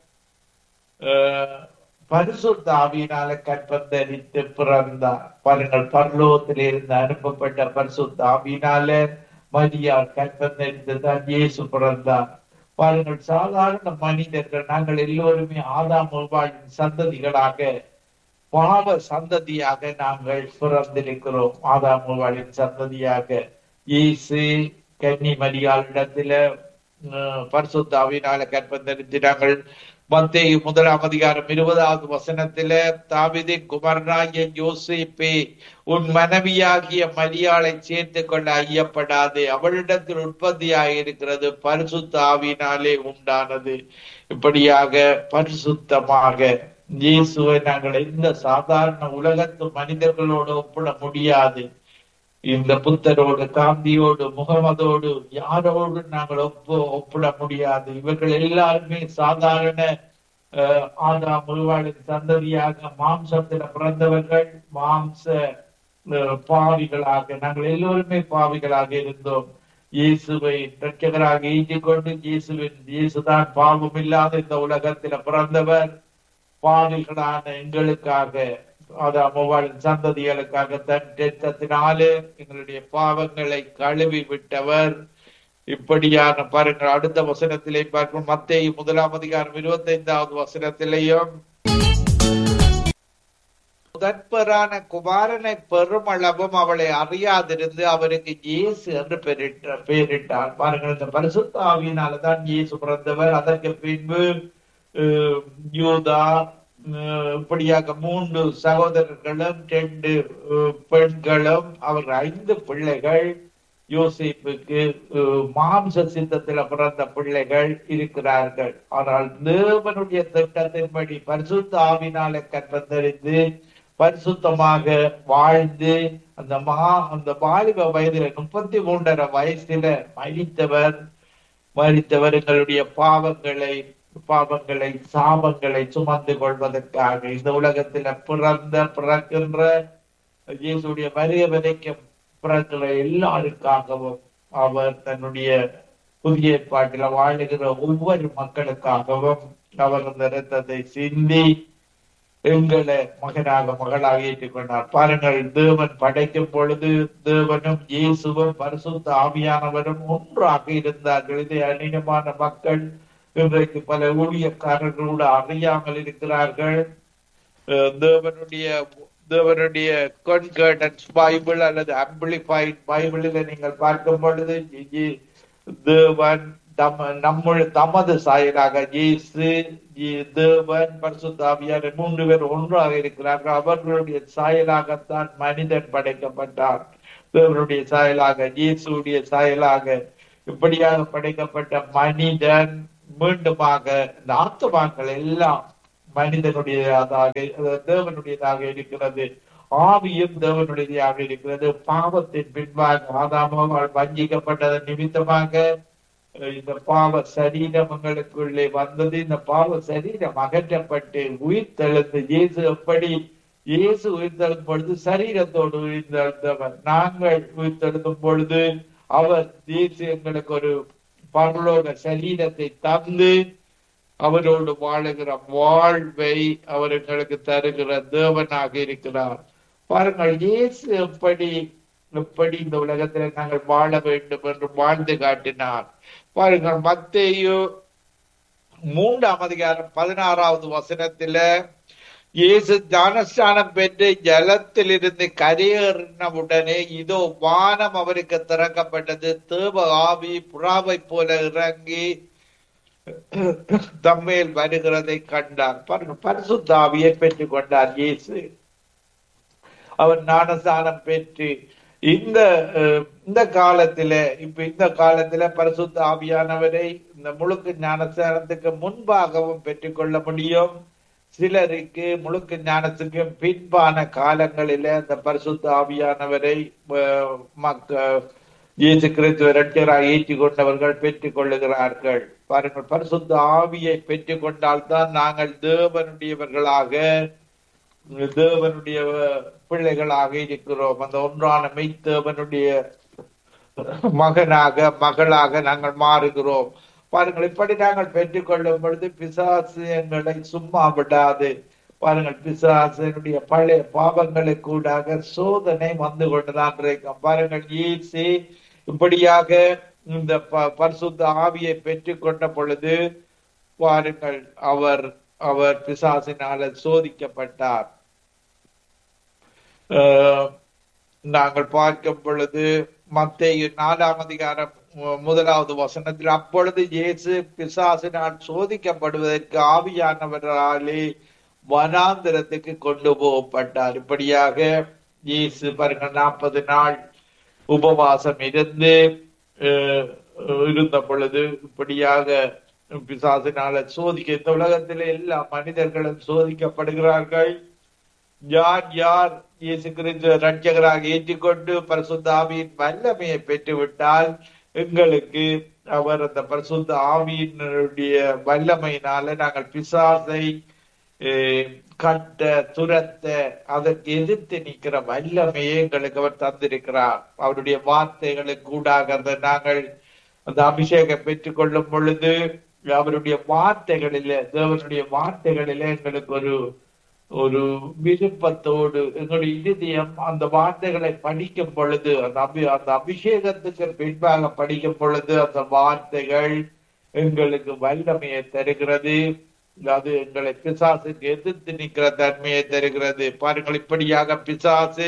அஹ், பரிசுத்த ஆவியினால கற்பந்தரித்து பிறந்தார் பாருங்கள் பரலோகத்திலிருந்து அனுப்பப்பட்ட பரிசுத்த ஆவியினால மரியாள் கற்பந்தரித்து தான் இயேசு பிறந்தார் பாருங்கள் சாதாரண மனிதர்கள் நாங்கள் எல்லோருமே ஆதாம் உருவாளின் சந்ததிகளாக பாவ சந்ததியாக நாங்கள் பிறந்திருக்கிறோம் ஆதாம் உருவாளின் சந்ததியாக இயேசு கன்னி மரியாளிடத்துல அஹ், பரிசுத்த ஆவியினால கற்பந்தரித்து நாங்கள் மத்தேயு முதலாம் அதிகாரம் இருபதாவது வசனத்தில தாவிதின் குமரனாகிய யோசிப்பே உன் மனைவியாகிய மரியாளை சேர்த்து கொள்ள ஐயப்படாது அவளிடத்தில் உற்பத்தியாக இருக்கிறது பரிசுத்த ஆவியினாலே உண்டானது இப்படியாக பரிசுத்தமாக இயேசுவை நாங்கள் எந்த சாதாரண உலகத்து மனிதர்களோடு ஒப்பிட முடியாது இந்த புத்தரோடு காந்தியோடு முகமதோடு யாரோடு நாங்கள் ஒப்பு ஒப்பிட முடியாது இவர்கள் எல்லாருமே சாதாரண அஹ், ஆதாம் முருவாளின் சந்ததியாக மாம்சத்தில் பிறந்தவர்கள் மாம்ச அஹ், பாவிகளாக நாங்கள் எல்லோருமே பாவிகளாக இருந்தோம் இயேசுவை ரட்சகராக ஏற்றுக்கொண்டு இயேசுவின் இயேசுதான் பாவம் இல்லாத இந்த உலகத்தில் பிறந்தவர் பாவிகளான எங்களுக்காக அதாமவாளின் சந்ததிகளுக்காக தன் ரத்தத்தினாலே எங்களுடைய பாவங்களை கழுவி விட்டவர் இப்படியான பாருங்கள் அடுத்த வசனத்திலே பார்க்கும் மத்தேயு முதலாம் அதிகாரம் இருபத்தி ஐந்தாவது வசனத்திலேயும் முதற்பரான குமாரனை பெருமளவும் அவளை அறியாதிருந்து அவருக்கு இயேசு என்று பெயரிட்ட பெயரிட்டார் பாருங்கள் இந்த பரிசுத்த ஆவியினாலதான் இயேசு பிறந்தவர் அதற்கு பின்பு அஹ், யூதா அஹ், இப்படியாக மூன்று சகோதரர்களும் ரெண்டு அஹ், பெண்களும் அவர் ஐந்து பிள்ளைகள் யோசிப்புக்கு அஹ், மாம்ச சித்தத்துல பிறந்த பிள்ளைகள் இருக்கிறார்கள் ஆனால் தேவனுடைய திட்டத்தின்படி பரிசுத்த ஆவினால கற்பந்தறிந்து பரிசுத்தமாக வாழ்ந்து அந்த மகா அந்த வாலிப வயதுல முப்பத்தி மூன்றரை வயசுல மறித்தவர் மறித்தவர் எங்களுடைய பாவங்களை பாவங்களை சாபங்களை சுமந்து கொள்வதற்காக இந்த உலகத்துல பிறந்த பிறக்கின்ற இயேசுடைய வருகை வரைக்கும் பிறக்கிற எல்லாருக்காகவும் அவர் தன்னுடைய புதிய ஏற்பாட்டில வாழுகிற ஒவ்வொரு மக்களுக்காகவும் அவர் அந்த இரத்தத்தை சிந்தி எங்களை மகனாக மகளாக ஏற்றுக்கொண்டார் பாருங்கள் தேவன் படைக்கும் பொழுது தேவனும் இயேசுவும் பரிசுத்த ஆவியானவரும் ஒன்றாக இருந்தார்கள் இதை அநேகமான மக்கள் இன்றைக்கு பல ஊழியக்காரர்களோடு அறியாமல் இருக்கிறார்கள் அஹ் தேவனுடைய தேவனுடைய கன்கர்டன்ஸ் பைபிள் அல்லது அம்பிளிஃபைட் பைபிளில் நீங்கள் பார்க்கும் பொழுது இ- தேவன் தம் நம்முடைய தமது சாயலாக இயேசு இ- தேவன் பரிசுத்தாவியார் மூன்று பேர் ஒன்றாக இருக்கிறார்கள் அவர்களுடைய சாயலாகத்தான் மனிதன் படைக்கப்பட்டார் தேவனுடைய சாயலாக இயேசுடைய சாயலாக இப்படியாக படைக்கப்பட்ட மனிதன் மீண்டுமாக இந்த ஆத்துமாக்கள் எல்லாம் மனிதனுடையதாக தேவனுடையதாக இருக்கிறது ஆவியும் தேவனுடையதாக இருக்கிறது பாவத்தின் பின்பாக ஆதாமாவால் வஞ்சிக்கப்பட்டதன் நிமித்தமாக இந்த பாவ சரீரம் எங்களுக்குள்ளே வந்தது இந்த பாவ சரீரம் அகற்றப்பட்டு உயிர் தெழுந்து இயேசு எப்படி இயேசு உயிர்த்தெழும் பொழுது சரீரத்தோடு உயிர்த்தெழுந்தவர் நாங்கள் உயிர்த்தெழுந்தும் பொழுது அவர் இயேசு எங்களுக்கு ஒரு பரலோக சரீரத்தை தந்து அவரோடு வாழுகிற வாழ்வை அவர் எங்களுக்கு தருகிற தேவனாக இருக்கிறார் பாருங்கள் இயேசு எப்படி எப்படி இந்த உலகத்துல நாங்கள் வாழ வேண்டும் என்று வாழ்ந்து காட்டினார் பாருங்கள் மத்தேயு மூன்றாம் அதிகாரம் பதினாறாவது வசனத்துல இயேசு ஞானஸ்தானம் பெற்று ஜலத்திலிருந்து கரையேறின உடனே இதோ வானம் அவருக்கு திறக்கப்பட்டது தேவ ஆவி புறாவை போல இறங்கி தம்மேல் வருகிறதை கண்டார் பாருங்க பரிசுத்த ஆவியை பெற்றுக் கொண்டார் இயேசு அவர் ஞானஸ்தானம் பெற்று இந்த இந்த காலத்துல இப்ப இந்த காலத்துல பரிசுத்த ஆவியானவரை இந்த முழுக்கு ஞானஸ்தானத்துக்கு முன்பாகவும் பெற்றுக்கொள்ள முடியும் சிலருக்கு முழுக்க ஞானத்துக்கு பின்பான காலங்களில அந்த பரிசுத்த ஆவியானவரை மக்க இயேசு கிறிஸ்துவ இரட்சராக ஏற்றி கொண்டவர்கள் பெற்றுக் கொள்ளுகிறார்கள் பாருங்கள் பரிசுத்த ஆவியை பெற்றுக் கொண்டால்தான் நாங்கள் தேவனுடையவர்களாக தேவனுடைய பிள்ளைகளாக இருக்கிறோம் அந்த ஒன்றான மெய்த்தேவனுடைய மகனாக மகளாக நாங்கள் மாறுகிறோம் பாருங்கள் இப்படி நாங்கள் பெற்றுக்கொள்ளும் பொழுது பிசாசு எங்களை சும்மா விடாது பாருங்கள் பிசாசனுடைய பழைய பாவங்களை கூடாக சோதனை வந்து கொண்டுதான் இருக்கும் பாருங்கள் ஈசி இப்படியாக இந்த பரிசுத்த ஆவியை பெற்றுக்கொண்ட பொழுது பாருங்கள் அவர் அவர் பிசாசினால சோதிக்கப்பட்டார் நாங்கள் பார்க்கும் பொழுது மத்திய நாலாம் அதிகாரம் முதலாவது வசனத்தில் அப்பொழுது இயேசு பிசாசினால் சோதிக்கப்படுவதற்கு ஆவியானவராலே வனாந்திரத்துக்கு கொண்டு போகப்பட்டார் இப்படியாக இயேசு பாருங்க நாற்பது நாள் உபவாசம் இருந்து இருந்த பொழுது இப்படியாக பிசாசினால சோதிக்க இந்த உலகத்திலே எல்லா மனிதர்களும் சோதிக்கப்படுகிறார்கள் யார் யார் இயேசு கிறிஸ்து ரட்சகராக ஏற்றுக்கொண்டு பரிசுத்த ஆவியின் வல்லமையை பெற்றுவிட்டால் எங்களுக்கு அவர் அந்த பரிசுத்த ஆவியினுடைய வல்லமையினால நாங்கள் பிசாசை கட்ட துரத்த அதற்கு எதிர்த்து நிற்கிற வல்லமையை எங்களுக்கு அவர் தந்திருக்கிறார் அவருடைய வார்த்தைகளுக்கு கூடாக அந்த நாங்கள் அந்த அபிஷேகம் பெற்றுக் கொள்ளும் பொழுது அவருடைய வார்த்தைகளில தேவனுடைய வார்த்தைகளில எங்களுக்கு ஒரு ஒரு விருப்பத்தோடு எங்களுடைய இருதயம் அந்த வார்த்தைகளை படிக்கும் பொழுது அந்த அபி அந்த அபிஷேகத்துக்கு பின்பாக படிக்கும் பொழுது அந்த வார்த்தைகள் எங்களுக்கு வல்லமையை தருகிறது அது எங்களை பிசாசுக்கு எதிர்த்து நிற்கிற தன்மையை தருகிறது பாருங்கள் இப்படியாக பிசாசு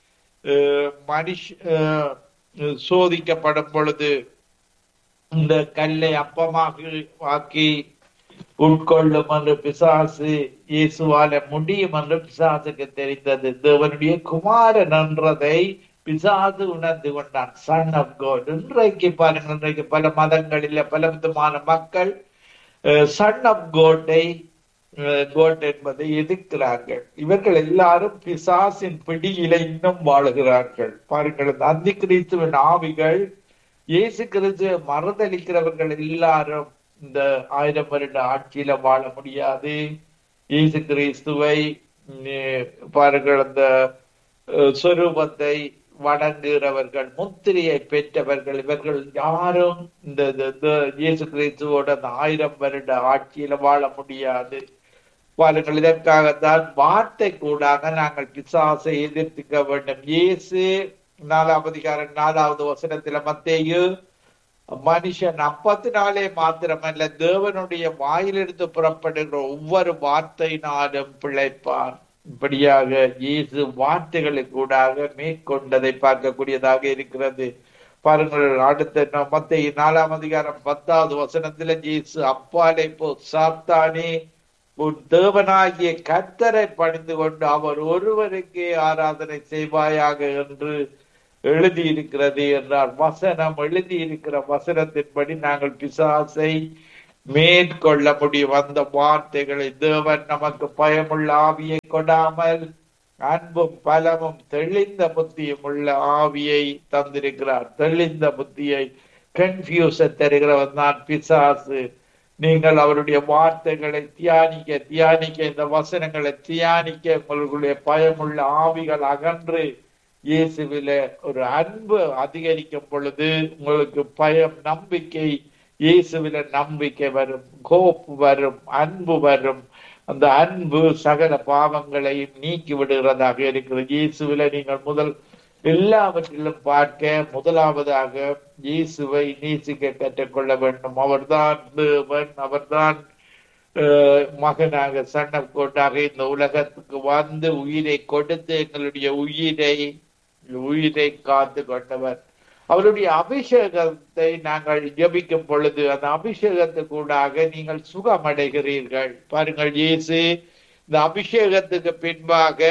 மனுஷ சோதிக்கப்படும் பொழுது இந்த கல்லை அப்பமாக ஆக்கி உட்கொள்ளும் என்று பிசாசு இயேசுவால முடியும் என்று பிசாசுக்கு தெரிந்தது தேவனுடைய குமாரன் என்றதை பிசாசு உணர்ந்து கொண்டான் சன் ஆஃப் கோட் இன்றைக்கு பாருங்கள் இன்றைக்கு பல மதங்களில பல விதமான மக்கள் சன் ஆஃப் கோட்டை கோட் என்பதை எதிர்க்கிறார்கள் இவர்கள் எல்லாரும் பிசாசின் பிடியில இன்னும் வாழுகிறார்கள் பாருங்கள் இந்த அந்தி கிறிஸ்துவின் ஆவிகள் இயேசு கிறிஸ்துவ மறுதளிக்கிறவர்கள் எல்லாரும் இந்த ஆயிரம் வருட ஆட்சியில வாழ முடியாது இயேசு கிறிஸ்துவை பாருங்கள் அந்த சொரூபத்தை வணங்குகிறவர்கள் முத்திரையை பெற்றவர்கள் இவர்கள் யாரும் இந்த இயேசு கிறிஸ்துவோட அந்த ஆயிரம் வருட ஆட்சியில வாழ முடியாது பாருங்கள் இதற்காகத்தான் வார்த்தை கூடாக நாங்கள் பிசாசை எதிர்த்துக்க வேண்டும் இயேசு நாலாவது அதிகாரம் நாலாவது வசனத்துல மத்தேயு மனுஷன் அப்பத்தினாலே மாத்திரமல்ல தேவனுடைய வாயிலிருந்து புறப்படுகிற ஒவ்வொரு வார்த்தையினாலும் பிழைப்பான் இப்படியாக இயேசு வார்த்தைகளை கூடாக மேற்கொண்டதை பார்க்கக்கூடியதாக இருக்கிறது பாருங்கள் அடுத்த மத்திய நாலாம் அதிகாரம் பத்தாவது வசனத்துல இயேசு அப்பாலே போ சாத்தானே உன் தேவனாகிய கத்தரை பணிந்து கொண்டு அவர் ஒருவருக்கே ஆராதனை செய்வாயாக என்று எழுதியிருக்கிறது என்றால் வசனம் எழுதியிருக்கிற வசனத்தின்படி நாங்கள் பிசாசை மேற்கொள்ள முடியும் அந்த வார்த்தைகளை தேவன் நமக்கு பயமுள்ள ஆவியை கொடாமல் அன்பும் பலமும் தெளிந்த புத்தியும் உள்ள ஆவியை தந்திருக்கிறார் தெளிந்த புத்தியை கன்ஃபியூஸ தருகிறவன் தான் பிசாசு நீங்கள் அவருடைய வார்த்தைகளை தியானிக்க தியானிக்க இந்த வசனங்களை தியானிக்க உங்களுடைய பயமுள்ள ஆவிகள் அகன்று இயேசுவில ஒரு அன்பு அதிகரிக்கும் பொழுது உங்களுக்கு பயம் நம்பிக்கை இயேசுவில நம்பிக்கை வரும் கோப் வரும் அன்பு வரும் அந்த அன்பு சகல பாவங்களையும் நீக்கி விடுகிறதாக இருக்கிறது இயேசுவில நீங்கள் முதல் எல்லாவற்றிலும் பார்க்க முதலாவதாக இயேசுவை நேசிக்க கற்றுக்கொள்ள வேண்டும் அவர்தான் தேவன் அவர்தான் அஹ், மகனாக சன்னக்கோட்டாக இந்த உலகத்துக்கு வந்து உயிரை கொடுத்து எங்களுடைய உயிரை உயிரை காத்து கொண்டவர் அவருடைய அபிஷேகத்தை நாங்கள் ஜெபிக்கும் பொழுது அந்த அபிஷேகத்துக்கூடாக நீங்கள் சுகமடைகிறீர்கள் பாருங்கள் இயேசு இந்த அபிஷேகத்துக்கு பின்பாக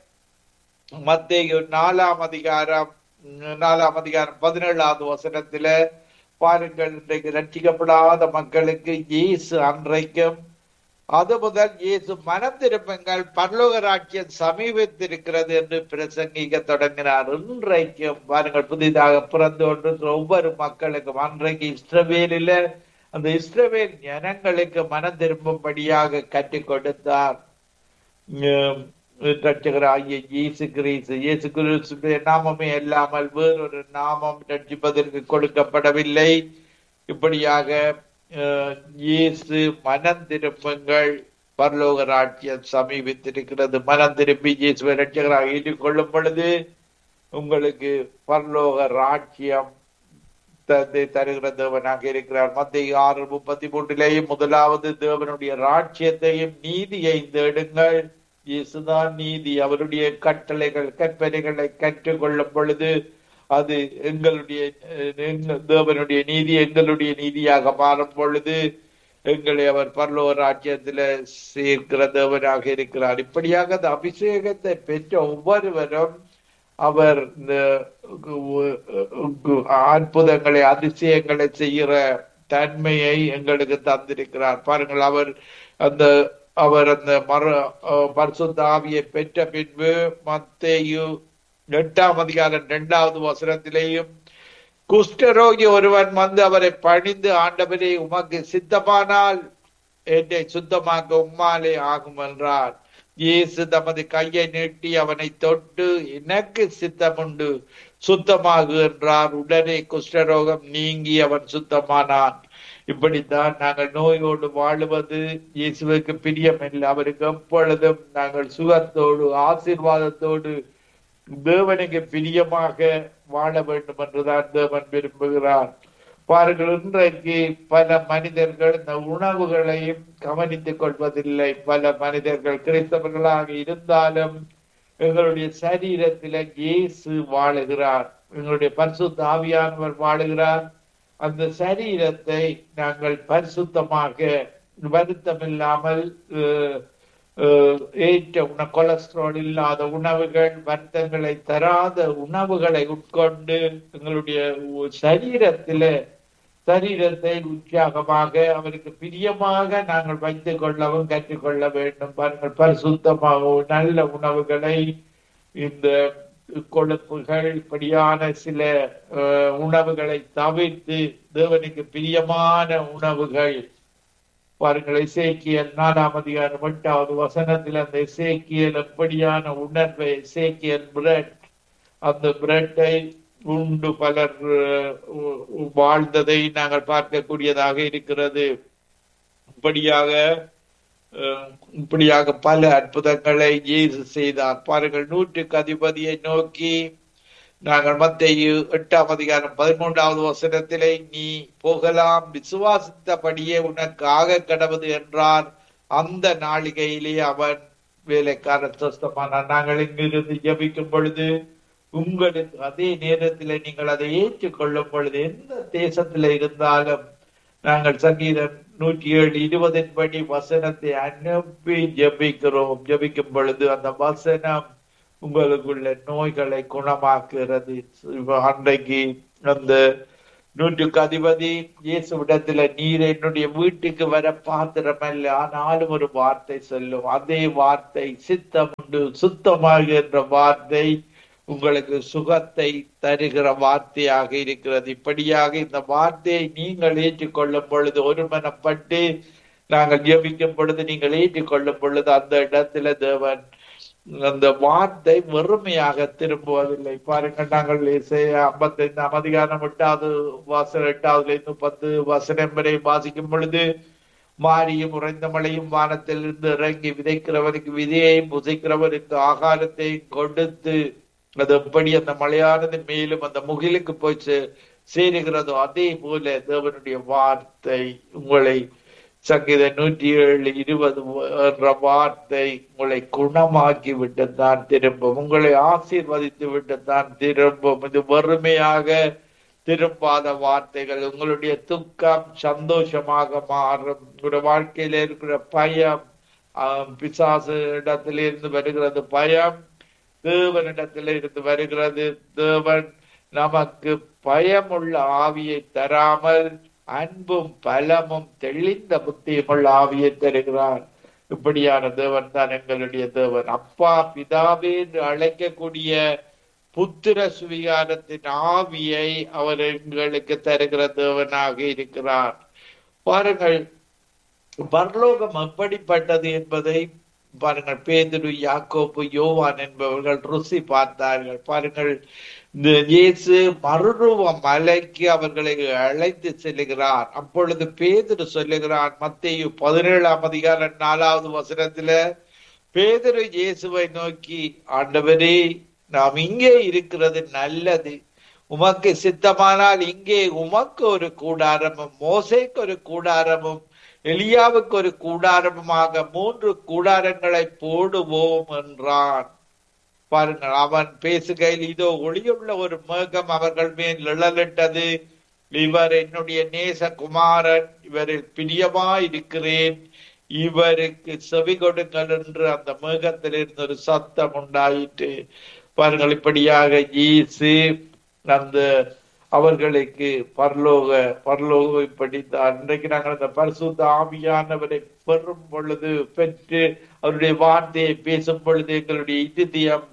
மத்தேயு நாலாம் அதிகாரம் நாலாம் அதிகாரம் பதினேழாவது வசனத்தில பாருங்கள் இன்றைக்கு ரட்சிக்கப்படாத மக்களுக்கு இயேசு அன்றைக்கும் அது முதல் இயேசு மனம் திரும்புங்கள் பரலோக ராஜ்யம் சமீபத்திருக்கிறது என்று பிரசங்கிக்க தொடங்கினார் இன்றைக்கும் பாருங்கள் புதிதாக பிறந்து கொண்டிருக்கிற ஒவ்வொரு மக்களுக்கும் அன்றைக்கு இஸ்ரவேலில அந்த இஸ்ரவேல் ஜனங்களுக்கு மனம் திரும்பும்படியாக கற்றுக் கொடுத்தார் உம், ரட்சகராகிய இயேசு கிறிஸ்து இயேசு கிறிஸ்துடைய நாமமே இல்லாமல் வேறொரு நாமம் ரட்சிப்பதற்கு கொடுக்கப்படவில்லை இப்படியாக அஹ், இயேசு மனம் திரும்புங்கள் பரலோக ராஜ்யம் சமீபித்திருக்கிறது மனம் திரும்பி இயேசுவை ரட்சகராக ஏற்றுக்கொள்ளும் பொழுது உங்களுக்கு பரலோக ராஜ்யம் தந்தை தருகிற தேவனாக இருக்கிறார் மத்திய ஆறு முப்பத்தி மூன்றிலேயும் முதலாவது தேவனுடைய ராஜ்யத்தையும் நீதியை தேடுங்கள் இயேசுதான் நீதி அவருடைய கட்டளைகள் கற்பனைகளை கற்றுக்கொள்ளும் பொழுது அது எங்களுடைய அஹ், எங்க- தேவனுடைய நீதி எங்களுடைய நீதியாக மாறும் பொழுது எங்களை அவர் பரலோக ராஜ்யத்துல சேர்க்கிற தேவனாக இருக்கிறார் இப்படியாக அந்த அபிஷேகத்தை பெற்ற ஒவ்வொருவரும் அவர் இந்த அற்புதங்களை அதிசயங்களை செய்கிற தன்மையை எங்களுக்கு தந்திருக்கிறார் பாருங்கள் அவர் அந்த அவர் அந்த மறு அஹ், பரிசுத்த ஆவியை பெற்ற பின்பு மத்தேயு எட்டாம் அதிகாரம் இரண்டாவது வசனத்திலேயும் குஷ்டரோகி ஒருவன் வந்து அவரை பணிந்து ஆண்டவரே உமக்கு சித்தமானால் என்னை சுத்தமாக்க உம்மாலே ஆகும் என்றார் இயேசு தமது கையை நீட்டி அவனை தொட்டு எனக்கு சித்தமுண்டு சுத்தமாகு என்றார் உடனே குஷ்டரோகம் நீங்கி அவன் சுத்தமானான் இப்படித்தான் நாங்கள் நோயோடு வாழுவது இயேசுவுக்கு பிரியமில்லை அவருக்கு எப்பொழுதும் நாங்கள் சுகத்தோடு ஆசீர்வாதத்தோடு தேவனுக்கு பிரியமாக வாழ வேண்டும் என்றுதான் தேவன் விரும்புகிறார் பாருங்கள் இன்றைக்கு பல மனிதர்கள் இந்த உணவுகளையும் கவனித்துக் கொள்வதில்லை பல மனிதர்கள் கிறிஸ்தவர்களாக இருந்தாலும் எங்களுடைய சரீரத்தில இயேசு வாழுகிறார் எங்களுடைய பரிசுத்த ஆவியானவர் வாழுகிறார் அந்த சரீரத்தை நாங்கள் பரிசுத்தமாக வருத்தம் இல்லாமல் அஹ், அஹ், ஏற்ற உண கொலஸ்ட்ரால் இல்லாத உணவுகள் வருத்தங்களை தராத உணவுகளை உட்கொண்டு எங்களுடைய உ- சரீரத்தில சரீரத்தை உற்சாகமாக அவருக்கு பிரியமாக நாங்கள் வைத்துக் கொள்ளவும் கற்றுக்கொள்ள வேண்டும் பாருங்கள் பரிசுத்தமாகவும் நல்ல உணவுகளை இந்த கொழுப்புகள் இப்படியான சில அஹ், உணவுகளை தவிர்த்து தேவனுக்கு பிரியமான உணவுகள் பாருங்கள் இசேக்கியல் நாலாம் அதிகாரம் எட்டாவது வசனத்தில் அந்த இசேக்கியல் எப்படியான உணர்வை இசேக்கியல் பிரெட் அந்த பிரெட்டை உண்டு பலர் அஹ், உ- வாழ்ந்ததை நாங்கள் பார்க்கக்கூடியதாக இருக்கிறது இப்படியாக அஹ், இப்படியாக பல அற்புதங்களை இயேசு செய்தார் பாருங்கள் நூற்றுக்கு அதிபதியை நோக்கி நாங்கள் மத்தேயு எட்டாம் அதிகாரம் பதிமூன்றாவது வசனத்திலே நீ போகலாம் விசுவாசித்தபடியே உனக்கு ஆக கடவுது என்றார் அந்த நாளிகையிலே அவன் வேலைக்காரன் சொஸ்தமானான் நாங்கள் இங்கிருந்து ஜெபிக்கும் பொழுது உங்களுக்கு அதே நேரத்தில் நீங்கள் அதை ஏற்றுக்கொள்ளும் பொழுது எந்த தேசத்துல இருந்தாலும் நாங்கள் சங்கீதம் நூற்றி ஏழு இருபதின் படி வசனத்தை அனுப்பி ஜெபிக்கிறோம் ஜெபிக்கும் பொழுது அந்த வசனம் உங்களுக்குள்ள நோய்களை குணமாக்குகிறது இப்ப அன்றைக்கு அந்த நூற்றுக்கு அதிபதி இயேசுவிடத்துல நீர் என்னுடைய வீட்டுக்கு வர பாத்திரமல்ல ஆனாலும் ஒரு வார்த்தை சொல்லும் அதே வார்த்தை சித்தம் உண்டு சுத்தமாக என்ற வார்த்தை உங்களுக்கு சுகத்தை தருகிற வார்த்தையாக இருக்கிறது இப்படியாக இந்த வார்த்தையை நீங்கள் ஏற்றுக்கொள்ளும் பொழுது ஒருமனப்பட்டு நாங்கள் ஜெபிக்கும் பொழுது நீங்கள் ஏற்றுக்கொள்ளும் பொழுது அந்த இடத்துல தேவன் அந்த வார்த்தை வெறுமையாக திரும்புவதில்லை பாருங்கள் நாங்கள் ஐம்பத்தி ஐந்தாம் அதிகாரம் எட்டாவது வாசல் எட்டாவதுல இருந்து பத்து வசனம் வரை வாசிக்கும் பொழுது மாரியும் உறைந்த மழையும் வானத்திலிருந்து இறங்கி விதைக்கிறவனுக்கு விதையையும் புதைக்கிறவனுக்கு ஆகாரத்தையும் கொடுத்து அது எப்படி அந்த மழையானது மேலும் அந்த முகிலுக்கு போய் சே- சேருகிறதோ அதே போல தேவனுடைய வார்த்தை உங்களை சங்கீத நூற்றி ஏழு இருபது என்ற வார்த்தை உங்களை குணமாக்கி விட்டு தான் திரும்பும் உங்களை ஆசீர்வதித்து விட்டு தான் திரும்பும் இது வறுமையாக திரும்பாத வார்த்தைகள் உங்களுடைய துக்கம் சந்தோஷமாக மாறும் உங்களுடைய வாழ்க்கையில இருக்கிற பயம் ஆஹ், பிசாசு இடத்தில இருந்து வருகிறது பயம் தேவனிடத்தில இருந்து வருகிறது தேவன் நமக்கு பயமுள்ள ஆவியை தராமல் அன்பும் பலமும் தெளிந்த புத்தியுமுள்ள ஆவியை தருகிறார் இப்படியான தேவன் தான் எங்களுடைய தேவன் அப்பா பிதாவே என்று அழைக்கக்கூடிய புத்திர சுவிகாரத்தின் ஆவியை அவர் எங்களுக்கு தருகிற தேவனாக இருக்கிறார் பாருங்கள் பரலோகம் எப்படிப்பட்டது என்பதை பாருங்கள் பேதுரு யாக்கோப்பு யோவான் என்பவர்கள் ருசி பார்த்தார்கள் பாருங்கள் இந்த இயேசு மறுரூப மலைக்கு அவர்களை அழைத்து செல்லுகிறார் அப்பொழுது பேதுரு சொல்லுகிறார் மத்தேயு பதினேழாம் அதிகாரம் நாலாவது வசனத்துல பேதுரு இயேசுவை நோக்கி ஆண்டவரே நாம் இங்கே இருக்கிறது நல்லது உமக்கு சித்தமானால் இங்கே உமக்கு ஒரு கூடாரமும் மோசேக்கு ஒரு கூடாரமும் எலியாவுக்கு ஒரு கூடாரமுமாக மூன்று கூடாரங்களை போடுவோம் என்றான் பாருங்கள் அவன் பேசுகையில் இதோ ஒளியுள்ள ஒரு மேகம் அவர்கள் மேல் நிழலிட்டது இவர் என்னுடைய நேச குமாரன் இவரில் பிரியமாயிருக்கிறேன் இவருக்கு செவி கொடுங்கள் என்று அந்த மேகத்திலிருந்து ஒரு சத்தம் உண்டாயிற்று பாருங்கள் இப்படியாக இயேசு அந்த அவர்களுக்கு பரலோக பரலோக இப்படித்தான் இன்றைக்கு நாங்கள் அந்த பரிசுத்த ஆவியானவரை பெறும் பொழுது பெற்று அவருடைய வார்த்தையை பேசும் பொழுது எங்களுடைய இருதயம்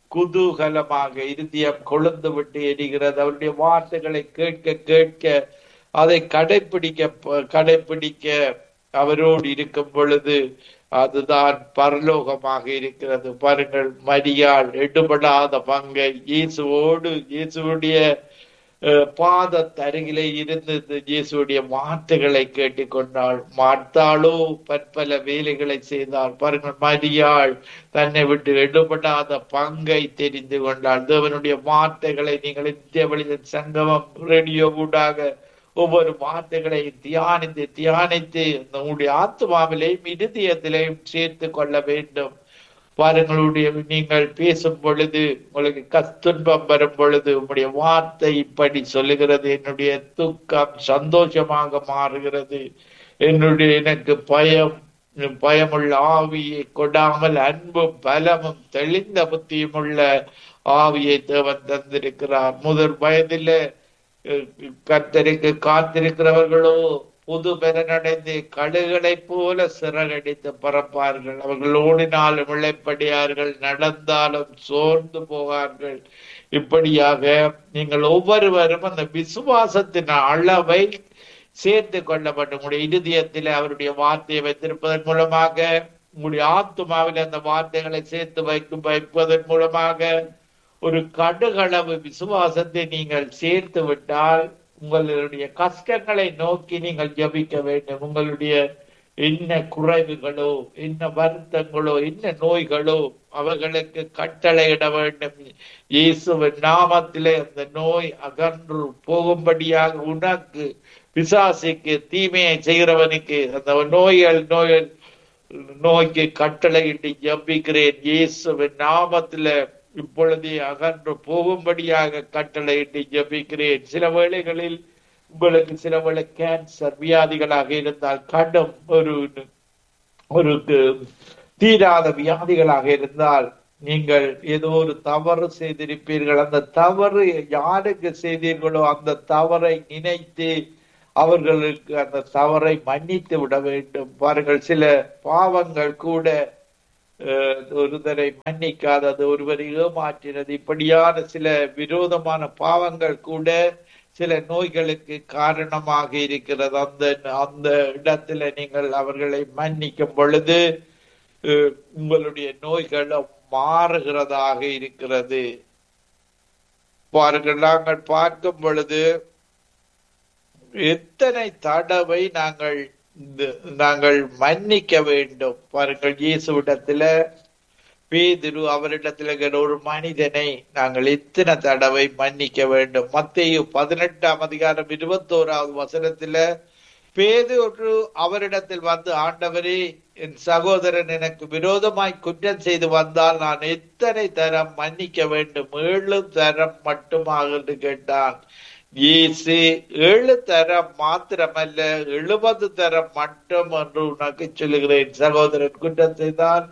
குதூகலமாக இருதயம் கொழுந்து விட்டு எரிகிறது அவருடைய வார்த்தைகளை கேட்க கேட்க அதை கடைபிடிக்க கடைபிடிக்க அவரோடு இருக்கும் பொழுது அதுதான் பரலோகமாக இருக்கிறது பாருங்கள் மரியாள் எடுபடாத பங்கை இயேசுவோடு இயேசுடைய அஹ், பாதத்தருகிலே இருந்து இந்த இயேசுடைய வார்த்தைகளை கேட்டுக்கொண்டாள் மாட்டாளோ பற்பல வேலைகளை செய்தாள் பாருங்கள் மரியாள் தன்னை விட்டு எடுபடாத பங்கை தெரிந்து கொண்டாள் தேவனுடைய வார்த்தைகளை நீங்கள் இந்திய வழியில் சங்கமம் ரேடியோ ஊடாக ஒவ்வொரு வார்த்தைகளை தியானித்து தியானித்து உங்களுடைய ஆத்மாவிலையும் இருதயத்திலையும் சேர்த்து கொள்ள வேண்டும் பாருங்களுடைய நீங்கள் பேசும் பொழுது உங்களுக்கு கஸ்துன்பம் வரும் பொழுது உங்களுடைய வார்த்தை இப்படி சொல்லுகிறது என்னுடைய துக்கம் சந்தோஷமாக மாறுகிறது என்னுடைய எனக்கு பயம் பயமுள்ள ஆவியை கொடாமல் அன்பும் பலமும் தெளிந்த புத்தியும் உள்ள ஆவியை தேவன் தந்திருக்கிறார் முதல் வயதில கத்தருக்கு காத்திருக்கிறவர்களோ புது பெறனடைந்து கழுகளைப் போல சிறகடித்து பறப்பார்கள் அவர்கள் ஓடினாலும் இழைப்படியார்கள் நடந்தாலும் சோர்ந்து போவார்கள் இப்படியாக நீங்கள் ஒவ்வொருவரும் அந்த விசுவாசத்தின் அளவை சேர்த்து கொள்ளப்பட்ட உங்களுடைய இருதயத்தில் அவருடைய வார்த்தையை வைத்திருப்பதன் மூலமாக உங்களுடைய ஆத்மாவில் அந்த வார்த்தைகளை சேர்த்து வைக்கும் வைப்பதன் மூலமாக ஒரு கடுகளவு விசுவாசத்தை நீங்கள் சேர்த்து விட்டால் உங்களுடைய கஷ்டங்களை நோக்கி நீங்கள் ஜபிக்க வேண்டும் உங்களுடைய என்ன குறைவுகளோ என்ன வருத்தங்களோ என்ன நோய்களோ அவர்களுக்கு கட்டளையிட வேண்டும் இயேசுவின் நாமத்திலே அந்த நோய் அகன்று போகும்படியாக உனக்கு பிசாசிக்கு தீமையை செய்கிறவனுக்கு அந்த நோய்கள் நோய்கள் நோய்க்கு கட்டளையிட்டு ஜபிக்கிறேன் இயேசுவின் நாமத்தில இப்பொழுதே அகன்று போகும்படியாக கட்டளையிட்டு ஜபிக்கிறேன் சில வேளைகளில் உங்களுக்கு சில வேளை கேன்சர் வியாதிகளாக இருந்தால் கடும் ஒரு ஒரு தீராத வியாதிகளாக இருந்தால் நீங்கள் ஏதோ ஒரு தவறு செய்திருப்பீர்கள் அந்த தவறு யாருக்கு செய்தீர்களோ அந்த தவறை நினைத்து அவர்களுக்கு அந்த தவறை மன்னித்து விட வேண்டும் பாருங்கள் சில பாவங்கள் கூட அஹ், ஒருவரை மன்னிக்காதது ஒருவரை ஏமாற்றினது இப்படியான சில விரோதமான பாவங்கள் கூட சில நோய்களுக்கு காரணமாக இருக்கிறது அந்த அந்த இடத்துல நீங்கள் அவர்களை மன்னிக்கும் பொழுது அஹ், உங்களுடைய நோய்களும் மாறுகிறதாக இருக்கிறது பாருங்கள் நாங்கள் பார்க்கும் பொழுது எத்தனை தடவை நாங்கள் இந்த- நாங்கள் மன்னிக்க வேண்டும் பாருங்கள் இயேசுவிடத்துல பேதுரு அவரிடத்துல இருக்கிற ஒரு மனிதனை நாங்கள் எத்தனை தடவை மன்னிக்க வேண்டும் மத்தேயு பதினெட்டாம் அதிகாரம் இருபத்தோராவது வசனத்துல பேதுரு அவரிடத்தில் வந்து ஆண்டவரே என் சகோதரன் எனக்கு விரோதமாய் குற்றம் செய்து வந்தால் நான் எத்தனை தரம் மன்னிக்க வேண்டும் ஏழு தரம் மட்டுமாக என்று கேட்டான் இயேசு ஏழு தரம் மாத்திரமல்ல எழுபது தரம் மட்டும் என்று உனக்கு சொல்லுகிறேன் சகோதரன் குற்றம் செய்தான்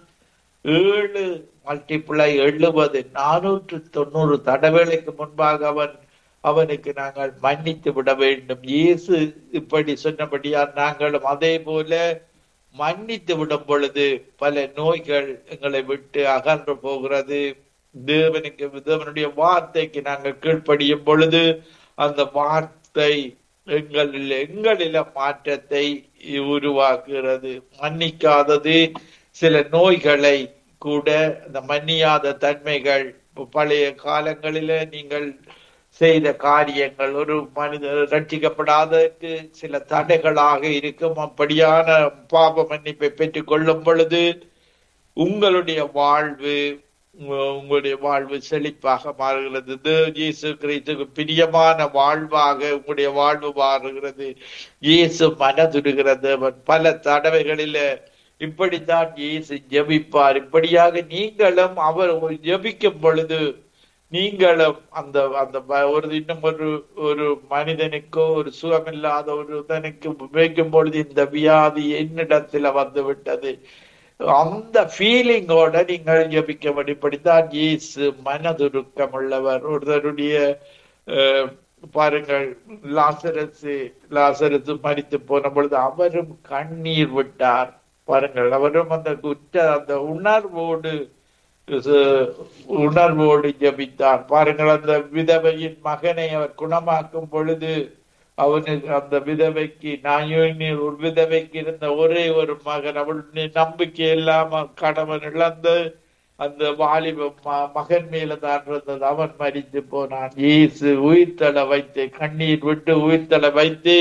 ஏழு மல்டிப்ளை எழுபது நானூற்று தொண்ணூறு தடவைகளுக்கு முன்பாக அவன் அவனுக்கு நாங்கள் மன்னித்து விட வேண்டும் இயேசு இப்படி சொன்னபடியால் நாங்களும் அதே போல மன்னித்து விடும் பொழுது பல நோய்கள் எங்களை விட்டு அகன்று போகிறது தேவனுக்கு தேவனுடைய வார்த்தைக்கு நாங்கள் கீழ்ப்படியும் பொழுது அந்த வார்த்தை எங்களில் எங்களில மாற்றத்தை உருவாக்குகிறது மன்னிக்காதது சில நோய்களை கூட அந்த மன்னியாத தன்மைகள் பழைய காலங்களில நீங்கள் செய்த காரியங்கள் ஒரு மனிதர் ரட்சிக்கப்படாததற்கு சில தடைகளாக இருக்கும் அப்படியான பாப மன்னிப்பை பெற்றுக் கொள்ளும் பொழுது உங்களுடைய வாழ்வு உங்க- உங்களுடைய வாழ்வு செழிப்பாக மாறுகிறது தே- இயேசு கிறிஸ்துக்கு பிரியமான வாழ்வாக உங்களுடைய வாழ்வு மாறுகிறது இயேசு மனதுருகிற தேவன் பல தடவைகளில இப்படித்தான் இயேசு ஜெபிப்பார் இப்படியாக நீங்களும் அவர் ஜெபிக்கும் பொழுது நீங்களும் அந்த அந்த ப- ஒரு இன்னும் ஒரு ஒரு மனிதனுக்கோ ஒரு சுகமில்லாத ஒரு இதனுக்கு வைக்கும் பொழுது இந்த வியாதி என்னிடத்துல வந்து விட்டது அந்த ஃபீலிங்கோட நீங்கள் ஜபிக்க வேண்டும் இப்படித்தான் இயேசு மனதுருக்கம் உள்ளவர் ஒருத்தருடைய அஹ், பாருங்கள் லாசரசு லாசரசு மரித்து போன பொழுது அவரும் கண்ணீர் விட்டார் பாருங்கள் அவரும் அந்த குற்ற அந்த உணர்வோடு அஹ், உணர்வோடு ஜபித்தார் பாருங்கள் அந்த விதவையின் மகனை அவர் குணமாக்கும் பொழுது அவனுக்கு அந்த விதவைக்கு நாயோனி ஒரு விதவைக்கு இருந்த ஒரே ஒரு மகன் அவளுடைய நம்பிக்கை இல்லாம கணவன் இழந்து அந்த வாலிப ம- மகன் மேல தான் இருந்தது அவன் மரித்து போனான் இயேசு உயிர்த்தலை வைத்து கண்ணீர் விட்டு உயிர்த்தலை வைத்து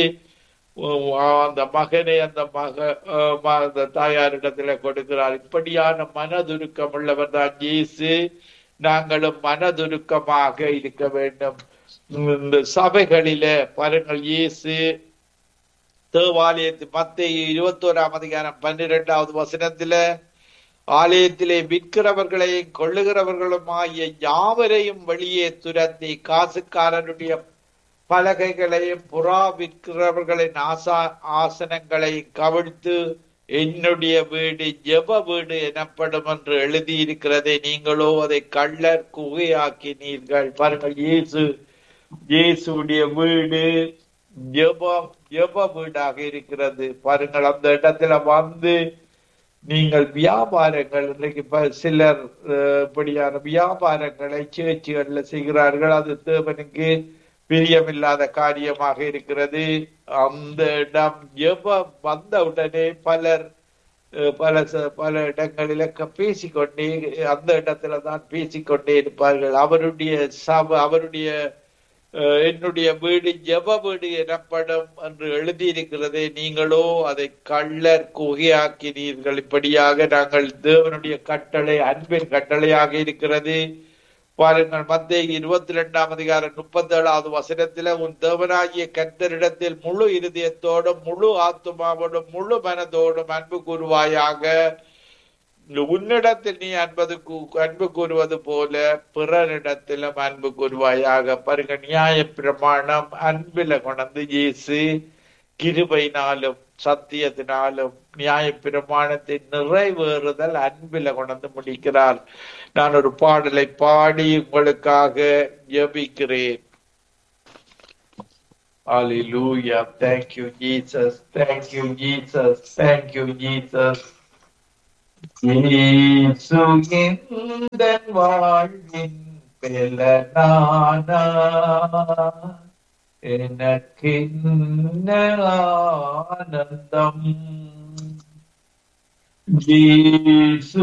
உ- அந்த மகனை அந்த மக அஹ் ம- அந்த தாயாரிடத்துல கொடுக்கிறார் இப்படியான மனதுருக்கம் உள்ளவர் தான் இயேசு நாங்களும் மனதுருக்கமாக இருக்க வேண்டும் இந்த சபைகளில பாருங்கள் இயேசு தேவாலயத்து மத்திய இருபத்தோராம் அதிகாரம் பன்னிரெண்டாவது வசனத்துல ஆலயத்திலே விற்கிறவர்களையும் கொள்ளுகிறவர்களுமாகிய யாவரையும் வெளியே துரத்தி காசுக்காரனுடைய பலகைகளையும் புறா விற்கிறவர்களின் ஆசா ஆசனங்களையும் கவிழ்த்து என்னுடைய வீடு ஜெப வீடு எனப்படும் என்று எழுதியிருக்கிறதை நீங்களோ அதை கள்ளர் குகையாக்கினீர்கள் பாருங்கள் இயேசு இயேசுடைய வீடு ஜெபம் ஜெப வீடாக இருக்கிறது பாருங்கள் அந்த இடத்துல வந்து நீங்கள் வியாபாரங்கள் இன்றைக்கு இப்ப சிலர் அஹ், இப்படியான வியாபாரங்களை சேர்ச்சிகள்ல செய்கிறார்கள் அது தேவனுக்கு பிரியமில்லாத காரியமாக இருக்கிறது அந்த இடம் ஜெபம் வந்த உடனே பலர் அஹ், பல ச- பல இடங்களில க- பேசிக்கொண்டே அந்த இடத்துல தான் பேசிக்கொண்டே இருப்பார்கள் அவருடைய சப அவருடைய அஹ், என்னுடைய வீடு ஜெப வீடு எனப்படும் என்று எழுதியிருக்கிறதே நீங்களோ அதை கள்ளர் குகையாக்கினீர்கள் இப்படியாக நாங்கள் தேவனுடைய கட்டளை அன்பின் கட்டளையாக இருக்கிறது பாருங்கள் மத்திய இருபத்தி ரெண்டாம் அதிகாரம் முப்பத்தி ஏழாவது வசனத்துல உன் தேவனாகிய கர்த்தரிடத்தில் முழு இருதயத்தோடும் முழு ஆத்துமாவோடும் முழு மனதோடும் அன்பு கூறுவாயாக உன்னிடத்தில் நீ அன்பது கூ- அன்பு கூறுவது போல பிறரிடத்திலும் அன்பு கூறுவாயாக பாருங்க நியாய பிரமாணம் அன்பில கொண்டு இயேசு கிருபையினாலும் சத்தியத்தினாலும் நியாய பிரமாணத்தை நிறைவேறுதல் அன்பில கொண்டு முடிக்கிறார் நான் ஒரு பாடலை பாடி உங்களுக்காக ஜெபிக்கிறேன் Hallelujah. Thank you, Jesus. Thank you, Jesus. Thank you, Jesus. இயேசு எந்தன் வாழ்வின் பெலனானா எனக்கென்ன ஆனந்தம் இயேசு